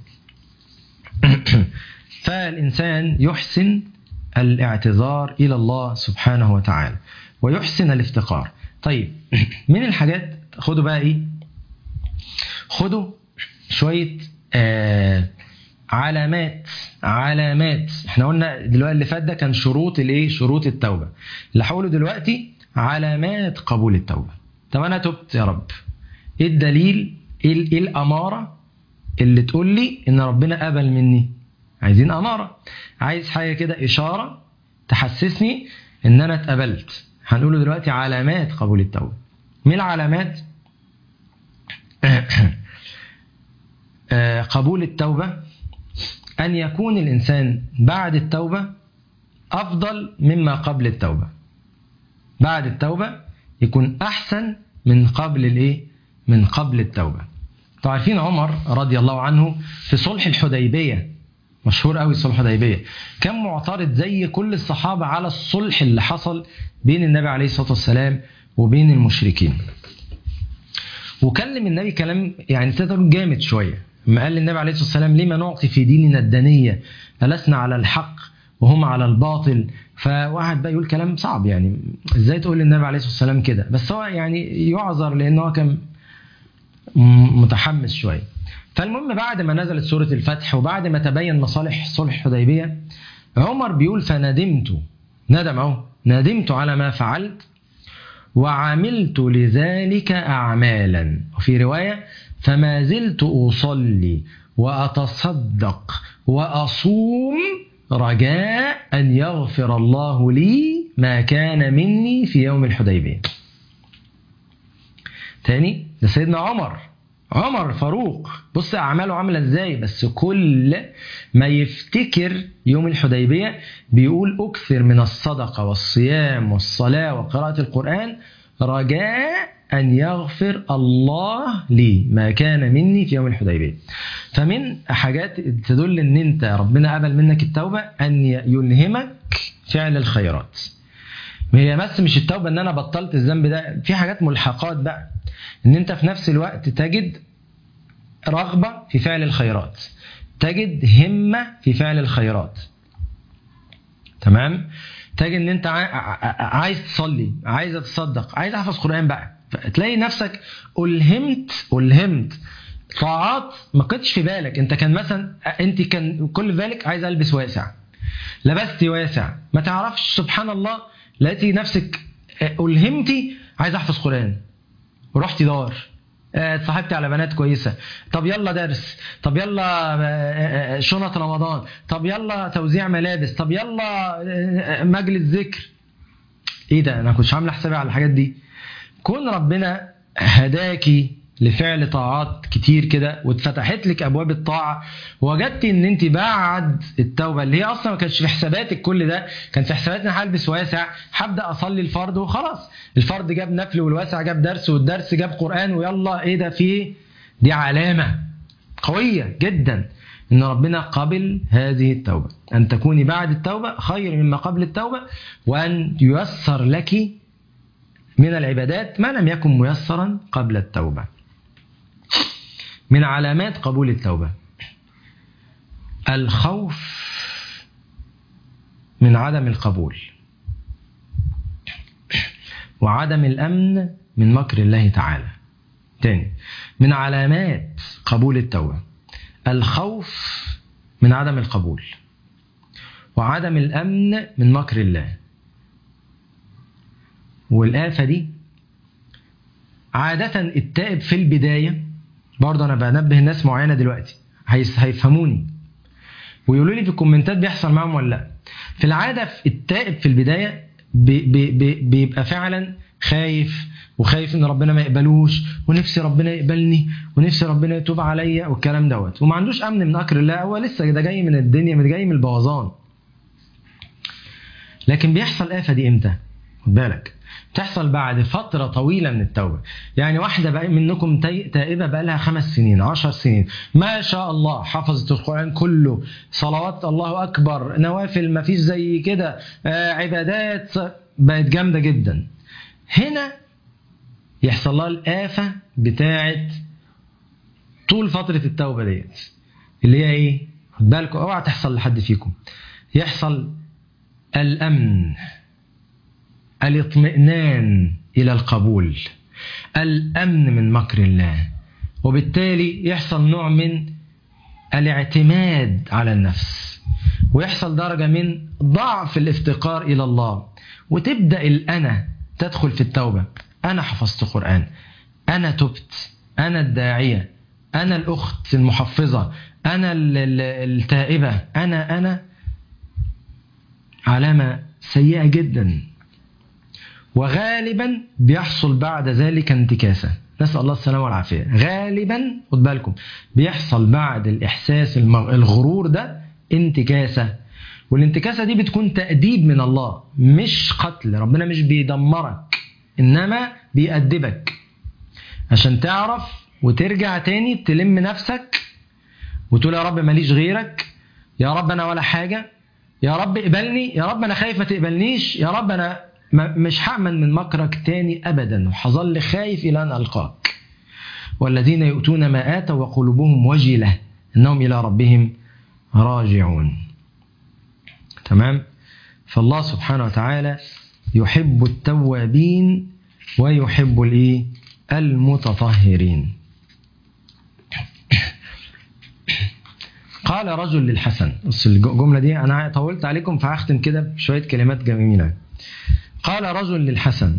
فالانسان يحسن الاعتذار الى الله سبحانه وتعالى ويحسن الافتقار طيب من الحاجات خدوا بقى ايه خدوا شويه آه علامات علامات احنا قلنا دلوقتي اللي فات ده كان شروط الايه شروط التوبه اللي هقوله دلوقتي علامات قبول التوبه طب انا تبت يا رب ايه الدليل ايه ال- إيه الاماره اللي تقول لي ان ربنا قبل مني عايزين اماره عايز حاجه كده اشاره تحسسني ان انا اتقبلت هنقوله دلوقتي علامات قبول التوبه مين العلامات آه، قبول التوبه ان يكون الانسان بعد التوبه افضل مما قبل التوبه بعد التوبه يكون احسن من قبل الايه من قبل التوبه انتوا عارفين عمر رضي الله عنه في صلح الحديبيه مشهور قوي صلح الحديبيه كان معترض زي كل الصحابه على الصلح اللي حصل بين النبي عليه الصلاه والسلام وبين المشركين وكلم النبي كلام يعني تقدر جامد شويه لما قال للنبي عليه الصلاه والسلام لما نعطي في ديننا الدنيه ألسنا على الحق وهم على الباطل فواحد بقى يقول كلام صعب يعني ازاي تقول للنبي عليه الصلاه والسلام كده بس هو يعني يعذر لان هو كان م- متحمس شويه فالمهم بعد ما نزلت سوره الفتح وبعد ما تبين مصالح صلح الحديبيه عمر بيقول فندمت ندم اهو ندمت على ما فعلت وعملت لذلك أعمالا وفي رواية فما زلت أصلي وأتصدق وأصوم رجاء أن يغفر الله لي ما كان مني في يوم الحديبية تاني ده سيدنا عمر عمر فاروق بص أعماله عاملة إزاي بس كل ما يفتكر يوم الحديبية بيقول أكثر من الصدقة والصيام والصلاة وقراءة القرآن رجاء أن يغفر الله لي ما كان مني في يوم الحديبية فمن حاجات تدل أن أنت ربنا قبل منك التوبة أن يلهمك فعل الخيرات هي بس مش التوبة أن أنا بطلت الذنب ده في حاجات ملحقات بقى أن أنت في نفس الوقت تجد رغبة في فعل الخيرات تجد همة في فعل الخيرات تمام تجد ان انت عاي- ع- عايز تصلي عايز تتصدق عايز احفظ قرآن بقى تلاقي نفسك ألهمت ألهمت طاعات ما كنتش في بالك انت كان مثلا انت كان كل في بالك عايز البس واسع لبست واسع ما تعرفش سبحان الله لقيتي نفسك ألهمتي عايز احفظ قرآن ورحتي دار آه، اتصاحبتي على بنات كويسه طب يلا درس طب يلا آه، آه، شنط رمضان طب يلا توزيع ملابس طب يلا آه، مجلس ذكر ايه ده انا كنتش عامله حسابي على الحاجات دي كون ربنا هداكي لفعل طاعات كتير كده واتفتحت لك ابواب الطاعه وجدتي ان انت بعد التوبه اللي هي اصلا ما كانش في حساباتك كل ده كان في حساباتنا هلبس واسع هبدا اصلي الفرض وخلاص الفرض جاب نفل والواسع جاب درس والدرس جاب قران ويلا ايه ده في إيه؟ دي علامه قويه جدا ان ربنا قبل هذه التوبه ان تكوني بعد التوبه خير مما قبل التوبه وان ييسر لك من العبادات ما لم يكن ميسرا قبل التوبه من علامات قبول التوبه الخوف من عدم القبول وعدم الامن من مكر الله تعالى تاني من علامات قبول التوبه الخوف من عدم القبول وعدم الامن من مكر الله والآفة دي عادة التائب في البداية برضه أنا بنبه الناس معينة دلوقتي هيس- هيفهموني ويقولوا لي في الكومنتات بيحصل معاهم ولا لا في العادة في التائب في البداية بي بي بي بيبقى فعلا خايف وخايف ان ربنا ما يقبلوش ونفسي ربنا يقبلني ونفسي ربنا يتوب عليا والكلام دوت وما عندوش امن من مكر الله هو لسه ده جاي من الدنيا من جاي من البوظان لكن بيحصل آفة دي امتى؟ خد بالك تحصل بعد فترة طويلة من التوبة يعني واحدة بقى منكم تي- تائبة بقى لها خمس سنين عشر سنين ما شاء الله حفظت القرآن كله صلوات الله أكبر نوافل ما فيش زي كده آه، عبادات بقت جامدة جدا هنا يحصل لها الآفة بتاعت طول فترة التوبة ديت اللي هي ايه خد بالكم اوعى تحصل لحد فيكم يحصل الأمن الاطمئنان الى القبول الامن من مكر الله وبالتالي يحصل نوع من الاعتماد على النفس ويحصل درجة من ضعف الافتقار إلى الله وتبدأ الأنا تدخل في التوبة أنا حفظت قرآن أنا تبت أنا الداعية أنا الأخت المحفظة أنا ال- ال- التائبة أنا أنا علامة سيئة جدا وغالبا بيحصل بعد ذلك انتكاسة نسأل الله السلامة والعافية غالبا خد بالكم بيحصل بعد الإحساس الم- الغرور ده انتكاسة والانتكاسة دي بتكون تأديب من الله مش قتل ربنا مش بيدمرك إنما بيأدبك عشان تعرف وترجع تاني تلم نفسك وتقول يا رب ماليش غيرك يا رب انا ولا حاجه يا رب اقبلني يا رب انا خايف ما تقبلنيش يا رب انا ما- مش هامن من مكرك تاني ابدا وهظل خايف الى ان القاك والذين يؤتون ما اتوا وقلوبهم وجله انهم الى ربهم راجعون تمام فالله سبحانه وتعالى يحب التوابين ويحب الايه المتطهرين قال رجل للحسن بص الجملة دي أنا طولت عليكم فهختم كده بشوية كلمات جميلة قال رجل للحسن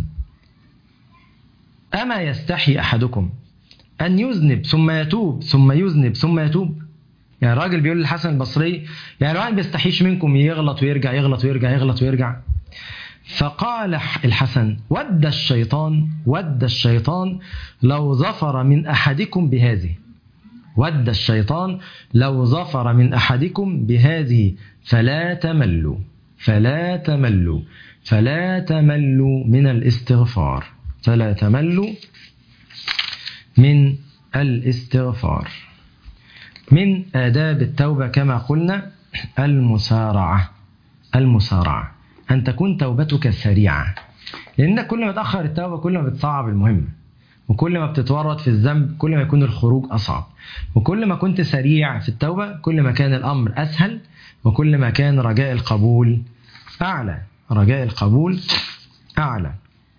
أما يستحي أحدكم أن يذنب ثم يتوب ثم يذنب ثم يتوب يعني الراجل بيقول للحسن البصري يعني الواحد بيستحيش منكم يغلط ويرجع يغلط ويرجع يغلط ويرجع فقال الحسن ود الشيطان ود الشيطان لو ظفر من أحدكم بهذه ود الشيطان لو ظفر من احدكم بهذه فلا تملوا فلا تملوا فلا تملوا من الاستغفار فلا تملوا من الاستغفار من آداب التوبة كما قلنا المسارعة المسارعة أن تكون توبتك سريعة لأن كل ما تأخر التوبة كل ما بتصعب المهمة وكل ما بتتورط في الذنب كل ما يكون الخروج أصعب وكل ما كنت سريع في التوبة كل ما كان الأمر أسهل وكل ما كان رجاء القبول أعلى رجاء القبول أعلى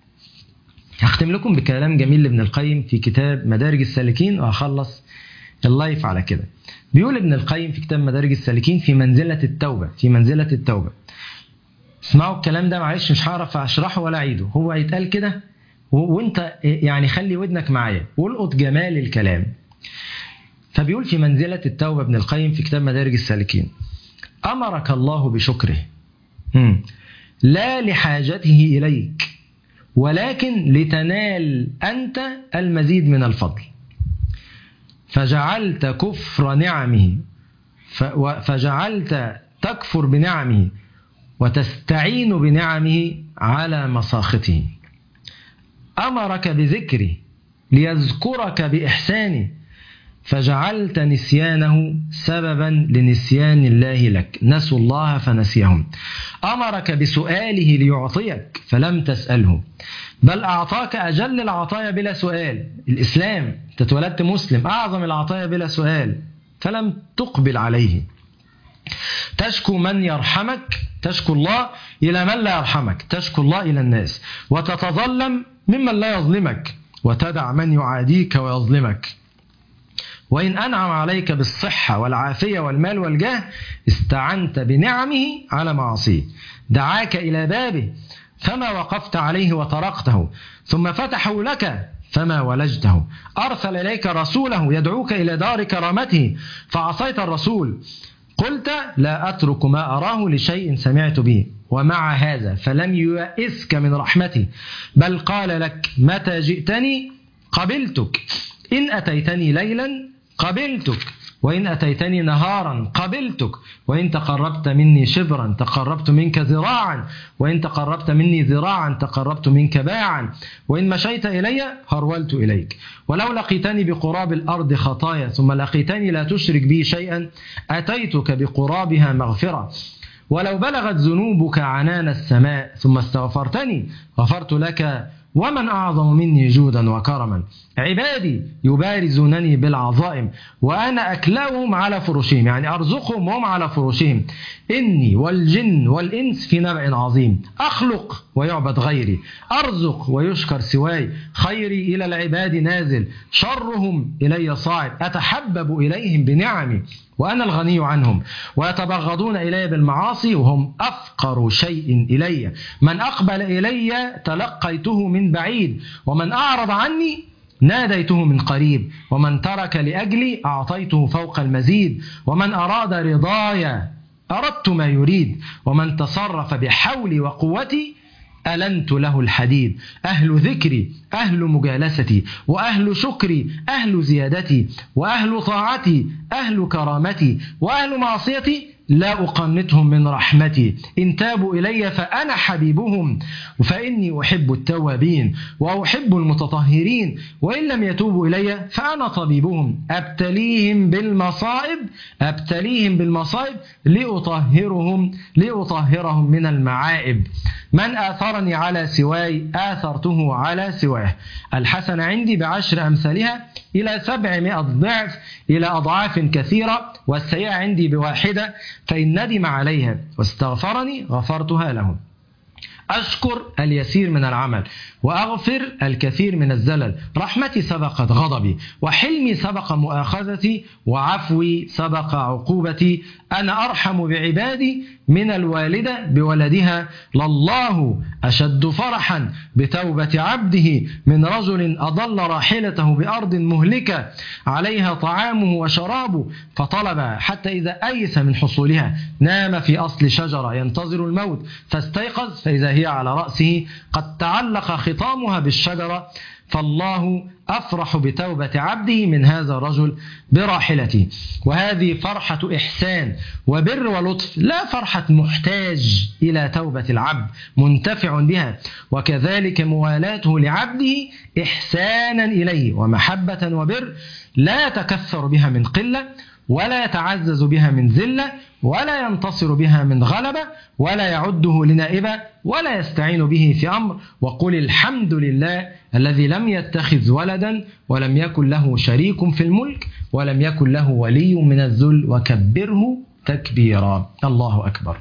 هختم لكم بكلام جميل لابن القيم في كتاب مدارج السالكين وهخلص اللايف على كده بيقول ابن القيم في كتاب مدارج السالكين في منزلة التوبة في منزلة التوبة اسمعوا الكلام ده معلش مش هعرف اشرحه ولا اعيده هو هيتقال كده و- وانت يعني خلي ودنك معايا والقط جمال الكلام فبيقول في منزلة التوبة ابن القيم في كتاب مدارج السالكين أمرك الله بشكره مم. لا لحاجته إليك ولكن لتنال أنت المزيد من الفضل فجعلت كفر نعمه ف- و- فجعلت تكفر بنعمه وتستعين بنعمه على مساخطه امرك بذكره ليذكرك باحسانه فجعلت نسيانه سببا لنسيان الله لك نسوا الله فنسيهم امرك بسؤاله ليعطيك فلم تساله بل اعطاك اجل العطايا بلا سؤال الاسلام أنت اتولدت مسلم اعظم العطايا بلا سؤال فلم تقبل عليه تشكو من يرحمك تشكو الله إلى من لا يرحمك تشكو الله إلى الناس وتتظلم ممن لا يظلمك وتدع من يعاديك ويظلمك وإن أنعم عليك بالصحة والعافية والمال والجاه استعنت بنعمه على معصيه دعاك إلى بابه فما وقفت عليه وطرقته ثم فتحوا لك فما ولجته أرسل إليك رسوله يدعوك إلى دار كرامته فعصيت الرسول قلت لا أترك ما أراه لشيء سمعت به ومع هذا فلم ييئسك من رحمته بل قال لك متى جئتني قبلتك إن أتيتني ليلا قبلتك وإن أتيتني نهارا قبلتك وإن تقربت مني شبرا تقربت منك ذراعا وإن تقربت مني ذراعا تقربت منك باعا وإن مشيت إلي هرولت إليك ولو لقيتني بقراب الأرض خطايا ثم لقيتني لا تشرك بي شيئا أتيتك بقرابها مغفرة ولو بلغت ذنوبك عنان السماء ثم استغفرتني غفرت لك ومن أعظم مني جودا وكرما عبادي يبارزونني بالعظائم وأنا أكلهم على فرشهم يعني أرزقهم وهم على فرشهم إني والجن والإنس في نبأ عظيم أخلق ويعبد غيري أرزق ويشكر سواي خيري إلى العباد نازل شرهم إلي صاعد أتحبب إليهم بنعمي وأنا الغني عنهم ويتبغضون إلي بالمعاصي وهم أفقر شيء إلي من أقبل إلي تلقيته من بعيد ومن أعرض عني ناديته من قريب ومن ترك لأجلي أعطيته فوق المزيد ومن أراد رضايا أردت ما يريد ومن تصرف بحولي وقوتي ألنت له الحديد أهل ذكري أهل مجالستي وأهل شكري أهل زيادتي وأهل طاعتي أهل كرامتي وأهل معصيتي لا أقنطهم من رحمتي إن تابوا إلي فأنا حبيبهم فإني أحب التوابين وأحب المتطهرين وإن لم يتوبوا إلي فأنا طبيبهم أبتليهم بالمصائب أبتليهم بالمصائب لأطهرهم لأطهرهم من المعائب من آثرني على سواي آثرته على سواه الحسنة عندي بعشر أمثالها إلى سبعمائة ضعف إلى أضعاف كثيرة والسيئة عندي بواحدة فإن ندم عليها واستغفرني غفرتها له أشكر اليسير من العمل وأغفر الكثير من الزلل رحمتي سبقت غضبي وحلمي سبق مؤاخذتي وعفوي سبق عقوبتي أنا أرحم بعبادي من الوالدة بولدها لله أشد فرحا بتوبة عبده من رجل أضل راحلته بأرض مهلكة عليها طعامه وشرابه فطلب حتى إذا أيس من حصولها نام في أصل شجرة ينتظر الموت فاستيقظ فإذا هي على رأسه قد تعلق خطامها بالشجرة فالله أفرح بتوبة عبده من هذا الرجل براحلته وهذه فرحة إحسان وبر ولطف لا فرحة محتاج إلى توبة العبد منتفع بها وكذلك موالاته لعبده إحسانا إليه ومحبة وبر لا يتكثر بها من قلة ولا يتعزز بها من ذلة ولا ينتصر بها من غلبة ولا يعده لنائبة ولا يستعين به في أمر وقل الحمد لله الذي لم يتخذ ولدا ولم يكن له شريك في الملك ولم يكن له ولي من الذل وكبره تكبيرا الله أكبر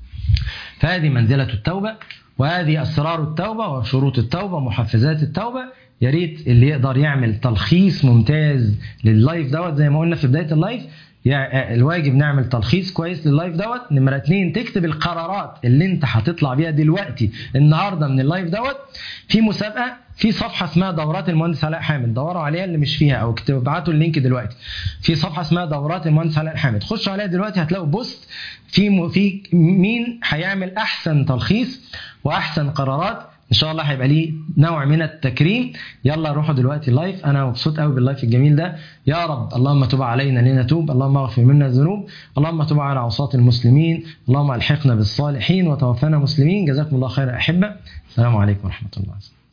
فهذه منزلة التوبة وهذه أسرار التوبة وشروط التوبة ومحفزات التوبة يا ريت اللي يقدر يعمل تلخيص ممتاز لللايف دوت زي ما قلنا في بدايه اللايف يعني الواجب نعمل تلخيص كويس لللايف دوت نمره اتنين تكتب القرارات اللي انت هتطلع بيها دلوقتي النهارده من اللايف دوت في مسابقه في صفحه اسمها دورات المهندس علاء حامد دوروا عليها اللي مش فيها او اكتبوا ابعتوا اللينك دلوقتي في صفحه اسمها دورات المهندس علاء حامد خشوا عليها دلوقتي هتلاقوا بوست في م... في مين هيعمل احسن تلخيص واحسن قرارات ان شاء الله هيبقى ليه نوع من التكريم يلا روحوا دلوقتي لايف انا مبسوط قوي باللايف الجميل ده يا رب اللهم تب علينا لنتوب اللهم اغفر منا الذنوب اللهم تب على عصاة المسلمين اللهم الحقنا بالصالحين وتوفنا مسلمين جزاكم الله خير احبه السلام عليكم ورحمه الله